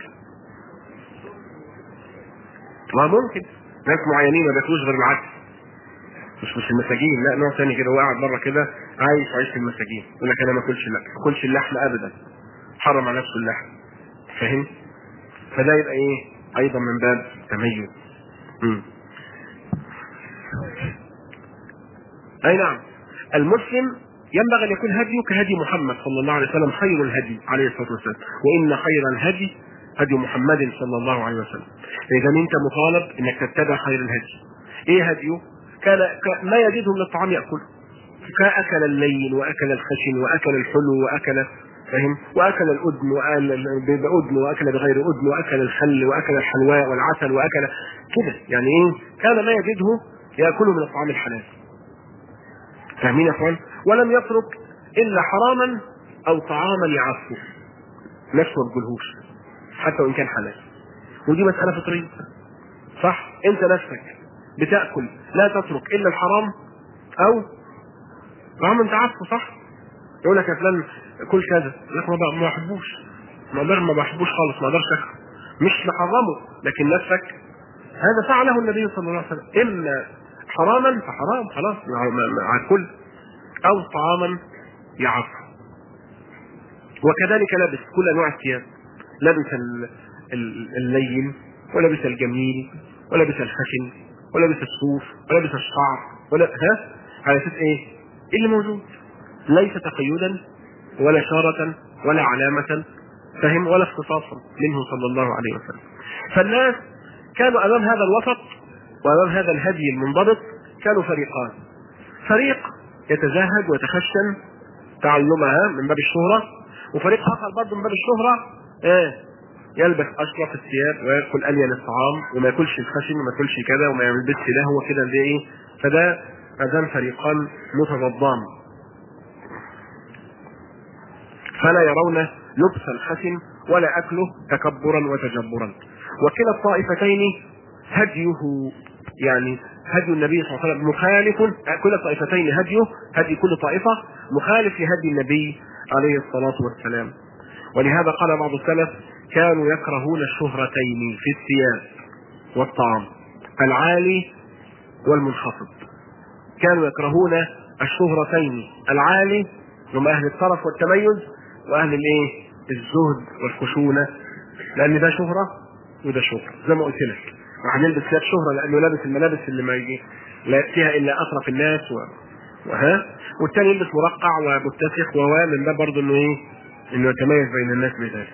وممكن ناس معينين ما بياكلوش غير العدس مش مش المساجين لا نوع ثاني كده هو قاعد بره كده عايش عيش المساجين يقول لك انا ما اكلش لا ما اكلش اللحم ابدا حرم على نفسه اللحم فاهم فده يبقى ايه ايضا من باب تميز اي نعم المسلم ينبغي ان يكون هديه كهدي محمد صلى الله عليه وسلم خير الهدي عليه الصلاه والسلام وان خير الهدي هدي محمد صلى الله عليه وسلم اذا انت مطالب انك تتبع خير الهدي ايه هديه كان ما يجده من الطعام ياكله فاكل اللين واكل الخشن واكل الحلو واكل فهم واكل الادم واكل بادم واكل بغير ادم واكل الخل واكل الحلواء والعسل واكل كده يعني ايه كان ما يجده ياكله من الطعام الحلال فاهمين يا اخوان ولم يترك الا حراما او طعاما يعفه نفسه ما تقولهوش حتى وان كان حلال ودي مساله فطريه صح انت نفسك بتاكل لا تترك الا الحرام او طعام انت عارفه صح يقول لك يا فلان كل كذا لك ما ما بحبوش ما اقدر ما بحبوش خالص ما اقدرش اكله مش محرمه لكن نفسك هذا فعله النبي صلى الله عليه وسلم اما حراما فحرام خلاص مع الكل او طعاما يعفو وكذلك لبس كل انواع الثياب لبس اللين ولبس الجميل ولبس الخشن ولبس الصوف ولبس الشعر ولا ها على اساس ايه؟ ايه اللي موجود؟ ليس تقيدا ولا شارة ولا علامة فهم ولا اختصاصا منه صلى الله عليه وسلم. فالناس كانوا امام هذا الوسط وامام هذا الهدي المنضبط كانوا فريقان. فريق يتزهد ويتخشن تعلمها من باب الشهرة وفريق اخر برضه من باب الشهرة ايه يلبس اشرف الثياب وياكل الين الطعام وما ياكلش الخشن وما ياكلش كذا وما يلبسش ده هو كده ده ايه فده اذان فريقان متضادان فلا يرون لبس الخشن ولا اكله تكبرا وتجبرا وكلا الطائفتين هديه يعني هدي النبي صلى الله عليه وسلم مخالف كل الطائفتين هديه هدي كل طائفه مخالف لهدي النبي عليه الصلاه والسلام ولهذا قال بعض السلف كانوا يكرهون الشهرتين في الثياب والطعام العالي والمنخفض كانوا يكرهون الشهرتين العالي هم اهل الطرف والتميز واهل الايه الزهد والخشونه لان ده شهره وده شهره زي ما قلت لك واحد يلبس ثياب شهره لانه لابس الملابس اللي ما يجي لا ياتيها الا اطرف الناس و... وها والثاني يلبس مرقع ومتسخ وهو من ده برضه انه ايه انه يتميز بين الناس بذلك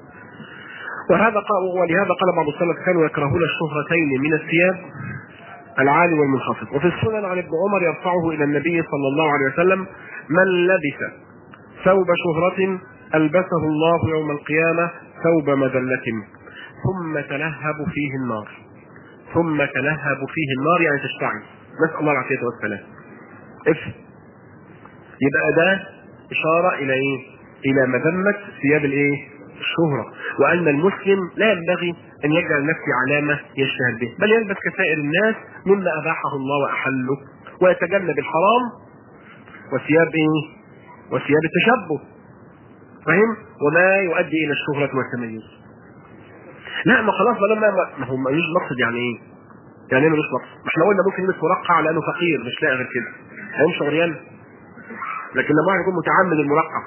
وهذا قال ولهذا قال بعض السلف كانوا يكرهون الشهرتين من الثياب العالي والمنخفض وفي السنن عن ابن عمر يرفعه الى النبي صلى الله عليه وسلم من لبس ثوب شهرة ألبسه الله يوم القيامة ثوب مذلة ثم تلهب فيه النار ثم تلهب فيه النار يعني تشتعل نسأل الله العافية والسلام افهم يبقى ده إشارة إلى إيه؟ إلى مذمة ثياب الإيه؟ الشهرة وأن المسلم لا ينبغي أن يجعل نفسه علامة يشتهر به بل يلبس كسائر الناس مما أباحه الله وأحله ويتجنب الحرام وثياب إيه؟ وثياب التشبه فاهم؟ وما يؤدي إلى الشهرة والتميز لا ما خلاص ما لما ما هو ملوش مقصد يعني ايه؟ يعني ايه ملوش مقصد؟ ما احنا قلنا ممكن يلبس مرقع لانه فقير مش لاقي غير كده هيمشي عريان لكن لما واحد يكون متعمد المرقع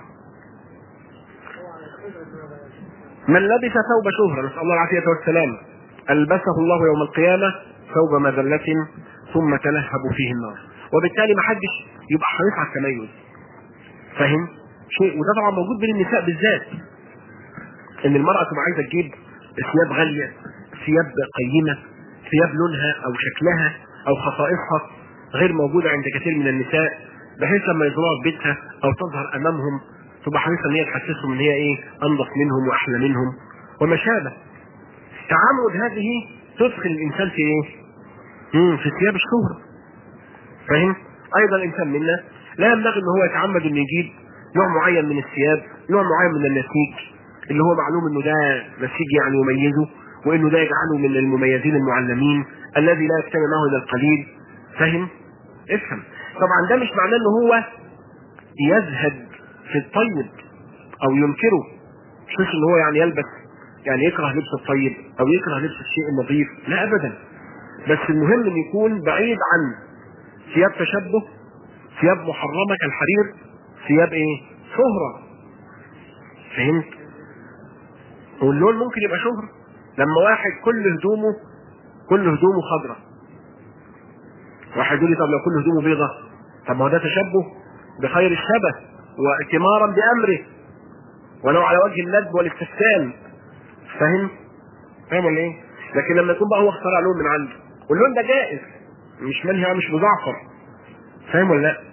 من لبس ثوب شهرة نسأل الله العافية والسلام ألبسه الله يوم القيامة ثوب مذلة ثم تلهب فيه النار وبالتالي ما حدش يبقى حريص على التميز فاهم؟ شيء وده طبعا موجود بين النساء بالذات ان المرأة تبقى عايزة تجيب ثياب غالية ثياب قيمة ثياب لونها او شكلها او خصائصها غير موجودة عند كثير من النساء بحيث لما يزوروها في بيتها او تظهر امامهم تبقى حريصة ان هي تحسسهم ان هي ايه انظف منهم واحلى منهم وما شابه تعمد هذه تدخل الانسان في ايه؟ مم في ثياب الشهرة فاهم؟ ايضا الانسان منا لا ينبغي ان هو يتعمد انه يجيب نوع معين من الثياب نوع معين من النسيج اللي هو معلوم انه ده نسيج يعني يميزه وانه ده يجعله من المميزين المعلمين الذي لا يجتمع معه الا القليل فاهم؟ افهم طبعا ده مش معناه ان هو يزهد في الطيب او ينكره مش ان هو يعني يلبس يعني يكره لبس الطيب او يكره لبس الشيء النظيف لا ابدا بس المهم ان يكون بعيد عن ثياب تشبه ثياب محرمه كالحرير ثياب ايه؟ شهره فهمت؟ واللون ممكن يبقى شهرة لما واحد كل هدومه كل هدومه خضراء واحد يقول لي طب لو كل هدومه بيضة طب ما هو ده تشبه بخير الشبه واتمارا بأمره ولو على وجه الندب والاستسلام فاهم؟ فاهم ولا ايه؟ لكن لما يكون بقى هو اخترع لون من عنده واللون ده جائز مش منهي مش مزعفر فاهم ولا لا؟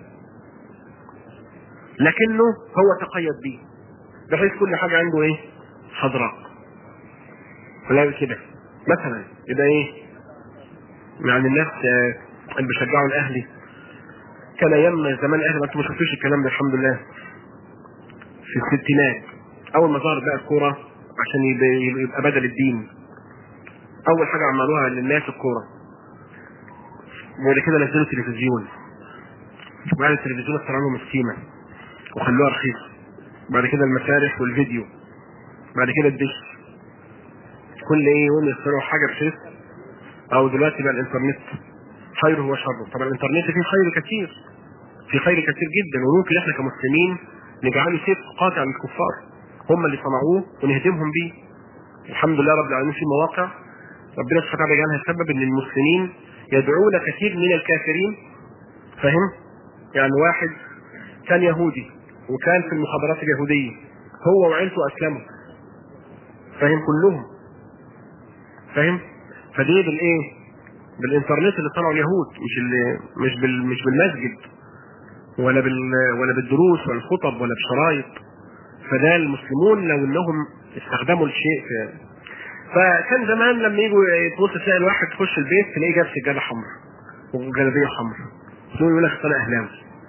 لكنه هو تقيد بيه بحيث كل حاجة عنده ايه؟ خضراء ولا كده مثلا يبقى ايه يعني الناس آه، اللي بيشجعوا الاهلي كان ايام زمان الاهلي ما انتوا ما شفتوش الكلام ده الحمد لله في الستينات اول ما ظهر بقى الكوره عشان يبقى, يبقى بدل الدين اول حاجه عملوها للناس الكوره وبعد كده نزلوا تلفزيون وبعد التلفزيون اخترعوا لهم السيما وخلوها رخيصه بعد كده المسارح والفيديو بعد كده الدش كل ايه يوم يخترعوا حاجه رخيص او دلوقتي بقى الانترنت خيره وشره طبعا الانترنت فيه خير كثير في خير كثير جدا وممكن احنا كمسلمين نجعله سيف قاطع للكفار هم اللي صنعوه ونهدمهم بيه الحمد لله رب العالمين في مواقع ربنا سبحانه وتعالى جعلها سبب ان المسلمين يدعون كثير من الكافرين فاهم يعني واحد كان يهودي وكان في المخابرات اليهوديه هو وعيلته اسلموا فاهم كلهم فاهم فدي بالايه بالانترنت اللي طلعوا اليهود مش اللي مش بال مش بالمسجد ولا بال ولا بالدروس ولا الخطب ولا بشرايط فده المسلمون لو انهم استخدموا الشيء في فكان زمان لما يجوا تبص تلاقي الواحد تخش البيت تلاقيه جاب سجاده حمراء وجلابيه حمراء يقول لك انا اهلاوي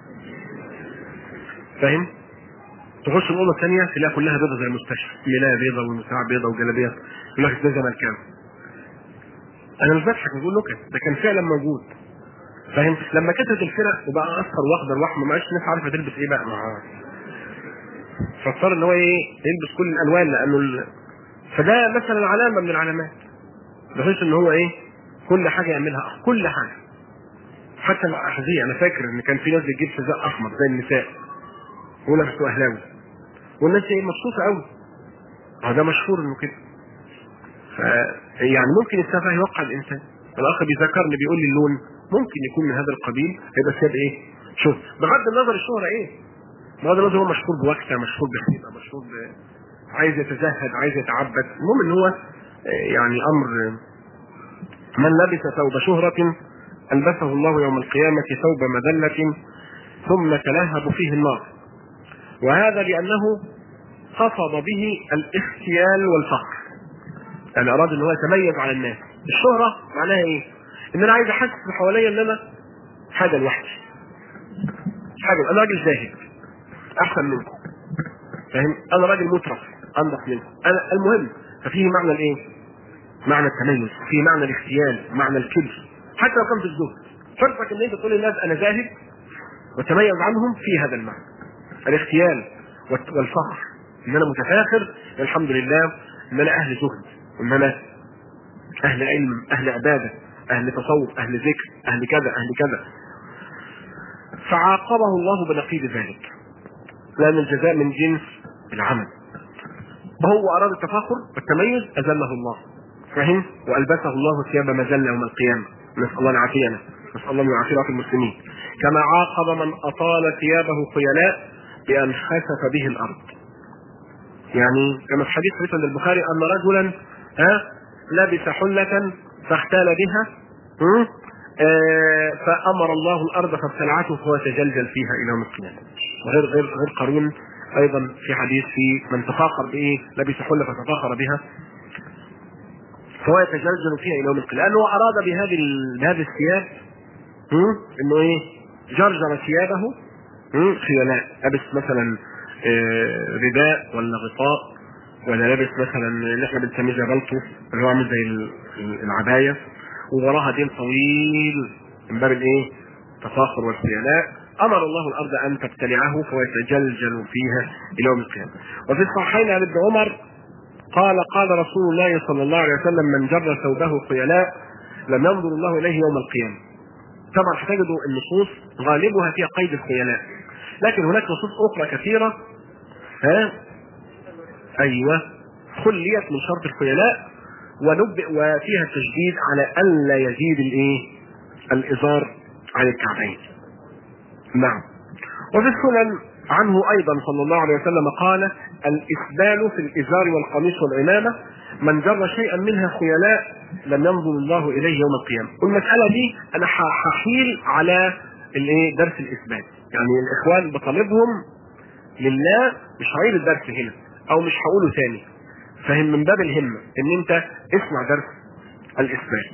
فاهم؟ تخش الاوضه الثانيه تلاقي كلها بيضه زي المستشفى ملايه بيضه والمساعة بيضه وجلابيه يقول لك ده زملكاوي انا مش بضحك بقول نكت ده كان فعلا موجود فاهم لما كترت الفرق وبقى اصفر واخضر واحمر ما بقاش الناس عارفه تلبس ايه بقى معاه فاضطر ان هو ايه يلبس كل الالوان لانه ال... فده مثلا علامه من العلامات بحيث ان هو ايه كل حاجه يعملها كل حاجه حتى الاحذيه انا فاكر ان كان في ناس بتجيب حذاء احمر زي النساء يقول لك اهلاوي والناس ايه مبسوطه قوي هذا مشهور انه كده ف يعني ممكن السفه يوقع الانسان الاخ بيذكرني بيقول لي اللون ممكن يكون من هذا القبيل هيبقى ثياب ايه؟ شوف بغض النظر الشهره ايه؟ بغض النظر هو مشهور بوكسه مشهور بحيطه مشهور ب... عايز يتزهد عايز يتعبد المهم ان هو يعني امر من لبس ثوب شهرة ألبسه الله يوم القيامة ثوب مذلة ثم تلهب فيه النار وهذا لأنه قصد به الاختيال والفخر يعني أراد أن هو يتميز على الناس الشهرة معناها إيه؟ إن أنا عايز أحسس حواليا إن أنا حاجة لوحدي حاجة أنا راجل زاهد أحسن منكم فاهم؟ أنا راجل مترف أنضف منكم أنا المهم ففيه معنى الإيه؟ معنى التميز فيه معنى الاختيال معنى الكبر حتى لو كان في الزهد فرصك ان انت تقول للناس انا زاهد وتميز عنهم في هذا المعنى الاختيال والفخر ان انا متفاخر الحمد لله ان انا اهل زهد وان انا اهل علم اهل عباده اهل تصوف اهل ذكر اهل كذا اهل كذا فعاقبه الله بنقيض ذلك لان الجزاء من جنس العمل وهو اراد التفاخر والتميز اذله الله فهم والبسه الله ثياب مذله يوم القيامه نسال الله العافيه نسال الله العافيه في المسلمين كما عاقب من اطال ثيابه خيلاء بان خسف به الارض يعني كما في حديث حديث البخاري ان رجلا ها لبس حله فاختال بها آه فامر الله الارض فابتلعته فهو يتجلجل فيها الى يوم القيامه غير غير غير قارون ايضا في حديث في من تفاخر بايه لبس حله فتفاخر بها فهو يتجلجل فيها الى يوم القيامه لانه اراد بهذه بهذه الثياب انه ايه جرجر ثيابه خيلاء لابس مثلا آه رداء ولا غطاء ولا لابس مثلا اللي احنا بنسميه زي بلطو اللي هو عامل زي العبايه ووراها دين طويل من باب الايه؟ التفاخر والخيلاء امر الله الارض ان تبتلعه فهو يتجلجل فيها الى يوم القيامه. وفي الصحيحين عن ابن عمر قال قال رسول الله صلى الله عليه وسلم من جر ثوبه خيلاء لم ينظر الله اليه يوم القيامه. طبعا هتجدوا النصوص غالبها فيها قيد الخيلاء. لكن هناك نصوص اخرى كثيره ها ايوه خليت من شرط الخيلاء ونبئ وفيها التشديد على الا يزيد الايه؟ الازار عن الكعبين. نعم. وفي السنن عنه ايضا صلى الله عليه وسلم قال الاسبال في الازار والقميص والعمامه من جر شيئا منها خيلاء لم ينظر الله اليه يوم القيامه. والمساله دي انا هحيل على الايه؟ درس الاسبال. يعني الاخوان بطالبهم لله مش هعيد الدرس هنا او مش هقوله ثاني فهم من باب الهمه ان انت اسمع درس الاسبال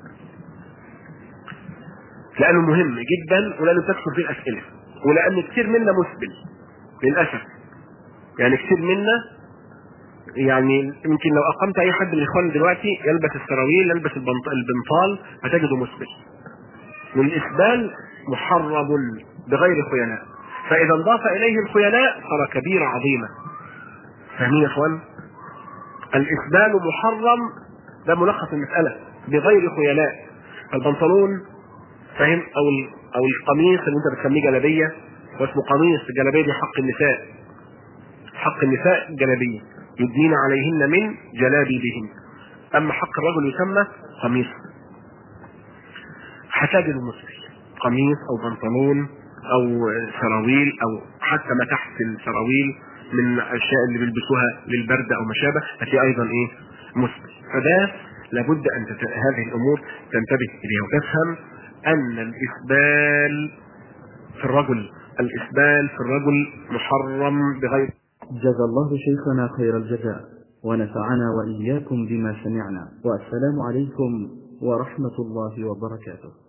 لانه مهم جدا ولانه تكثر فيه الاسئله ولان كتير منا مسبل للاسف يعني كتير منا يعني يمكن لو اقمت اي حد من الاخوان دلوقتي يلبس السراويل يلبس البنطال هتجده مسبل والاسبال محرم بغير خيلاء فاذا انضاف اليه الخيلاء صار كبيره عظيمه فاهمين يا اخوان الاسبال محرم ده ملخص المساله بغير خيلاء البنطلون فاهم او او القميص اللي انت بتسميه جلابيه واسمه قميص الجلابيه دي حق النساء حق النساء جلابيه يدنين عليهن من جلابيبهن اما حق الرجل يسمى قميص هتجد المسلم قميص او بنطلون او سراويل او حتى ما تحت السراويل من الاشياء اللي بيلبسوها للبرد او ما شابه هتلاقي ايضا ايه مسلم فده لابد ان تت... هذه الامور تنتبه اليها وتفهم ان الاسبال في الرجل الاسبال في الرجل محرم بغير جزى الله شيخنا خير الجزاء ونفعنا واياكم بما سمعنا والسلام عليكم ورحمه الله وبركاته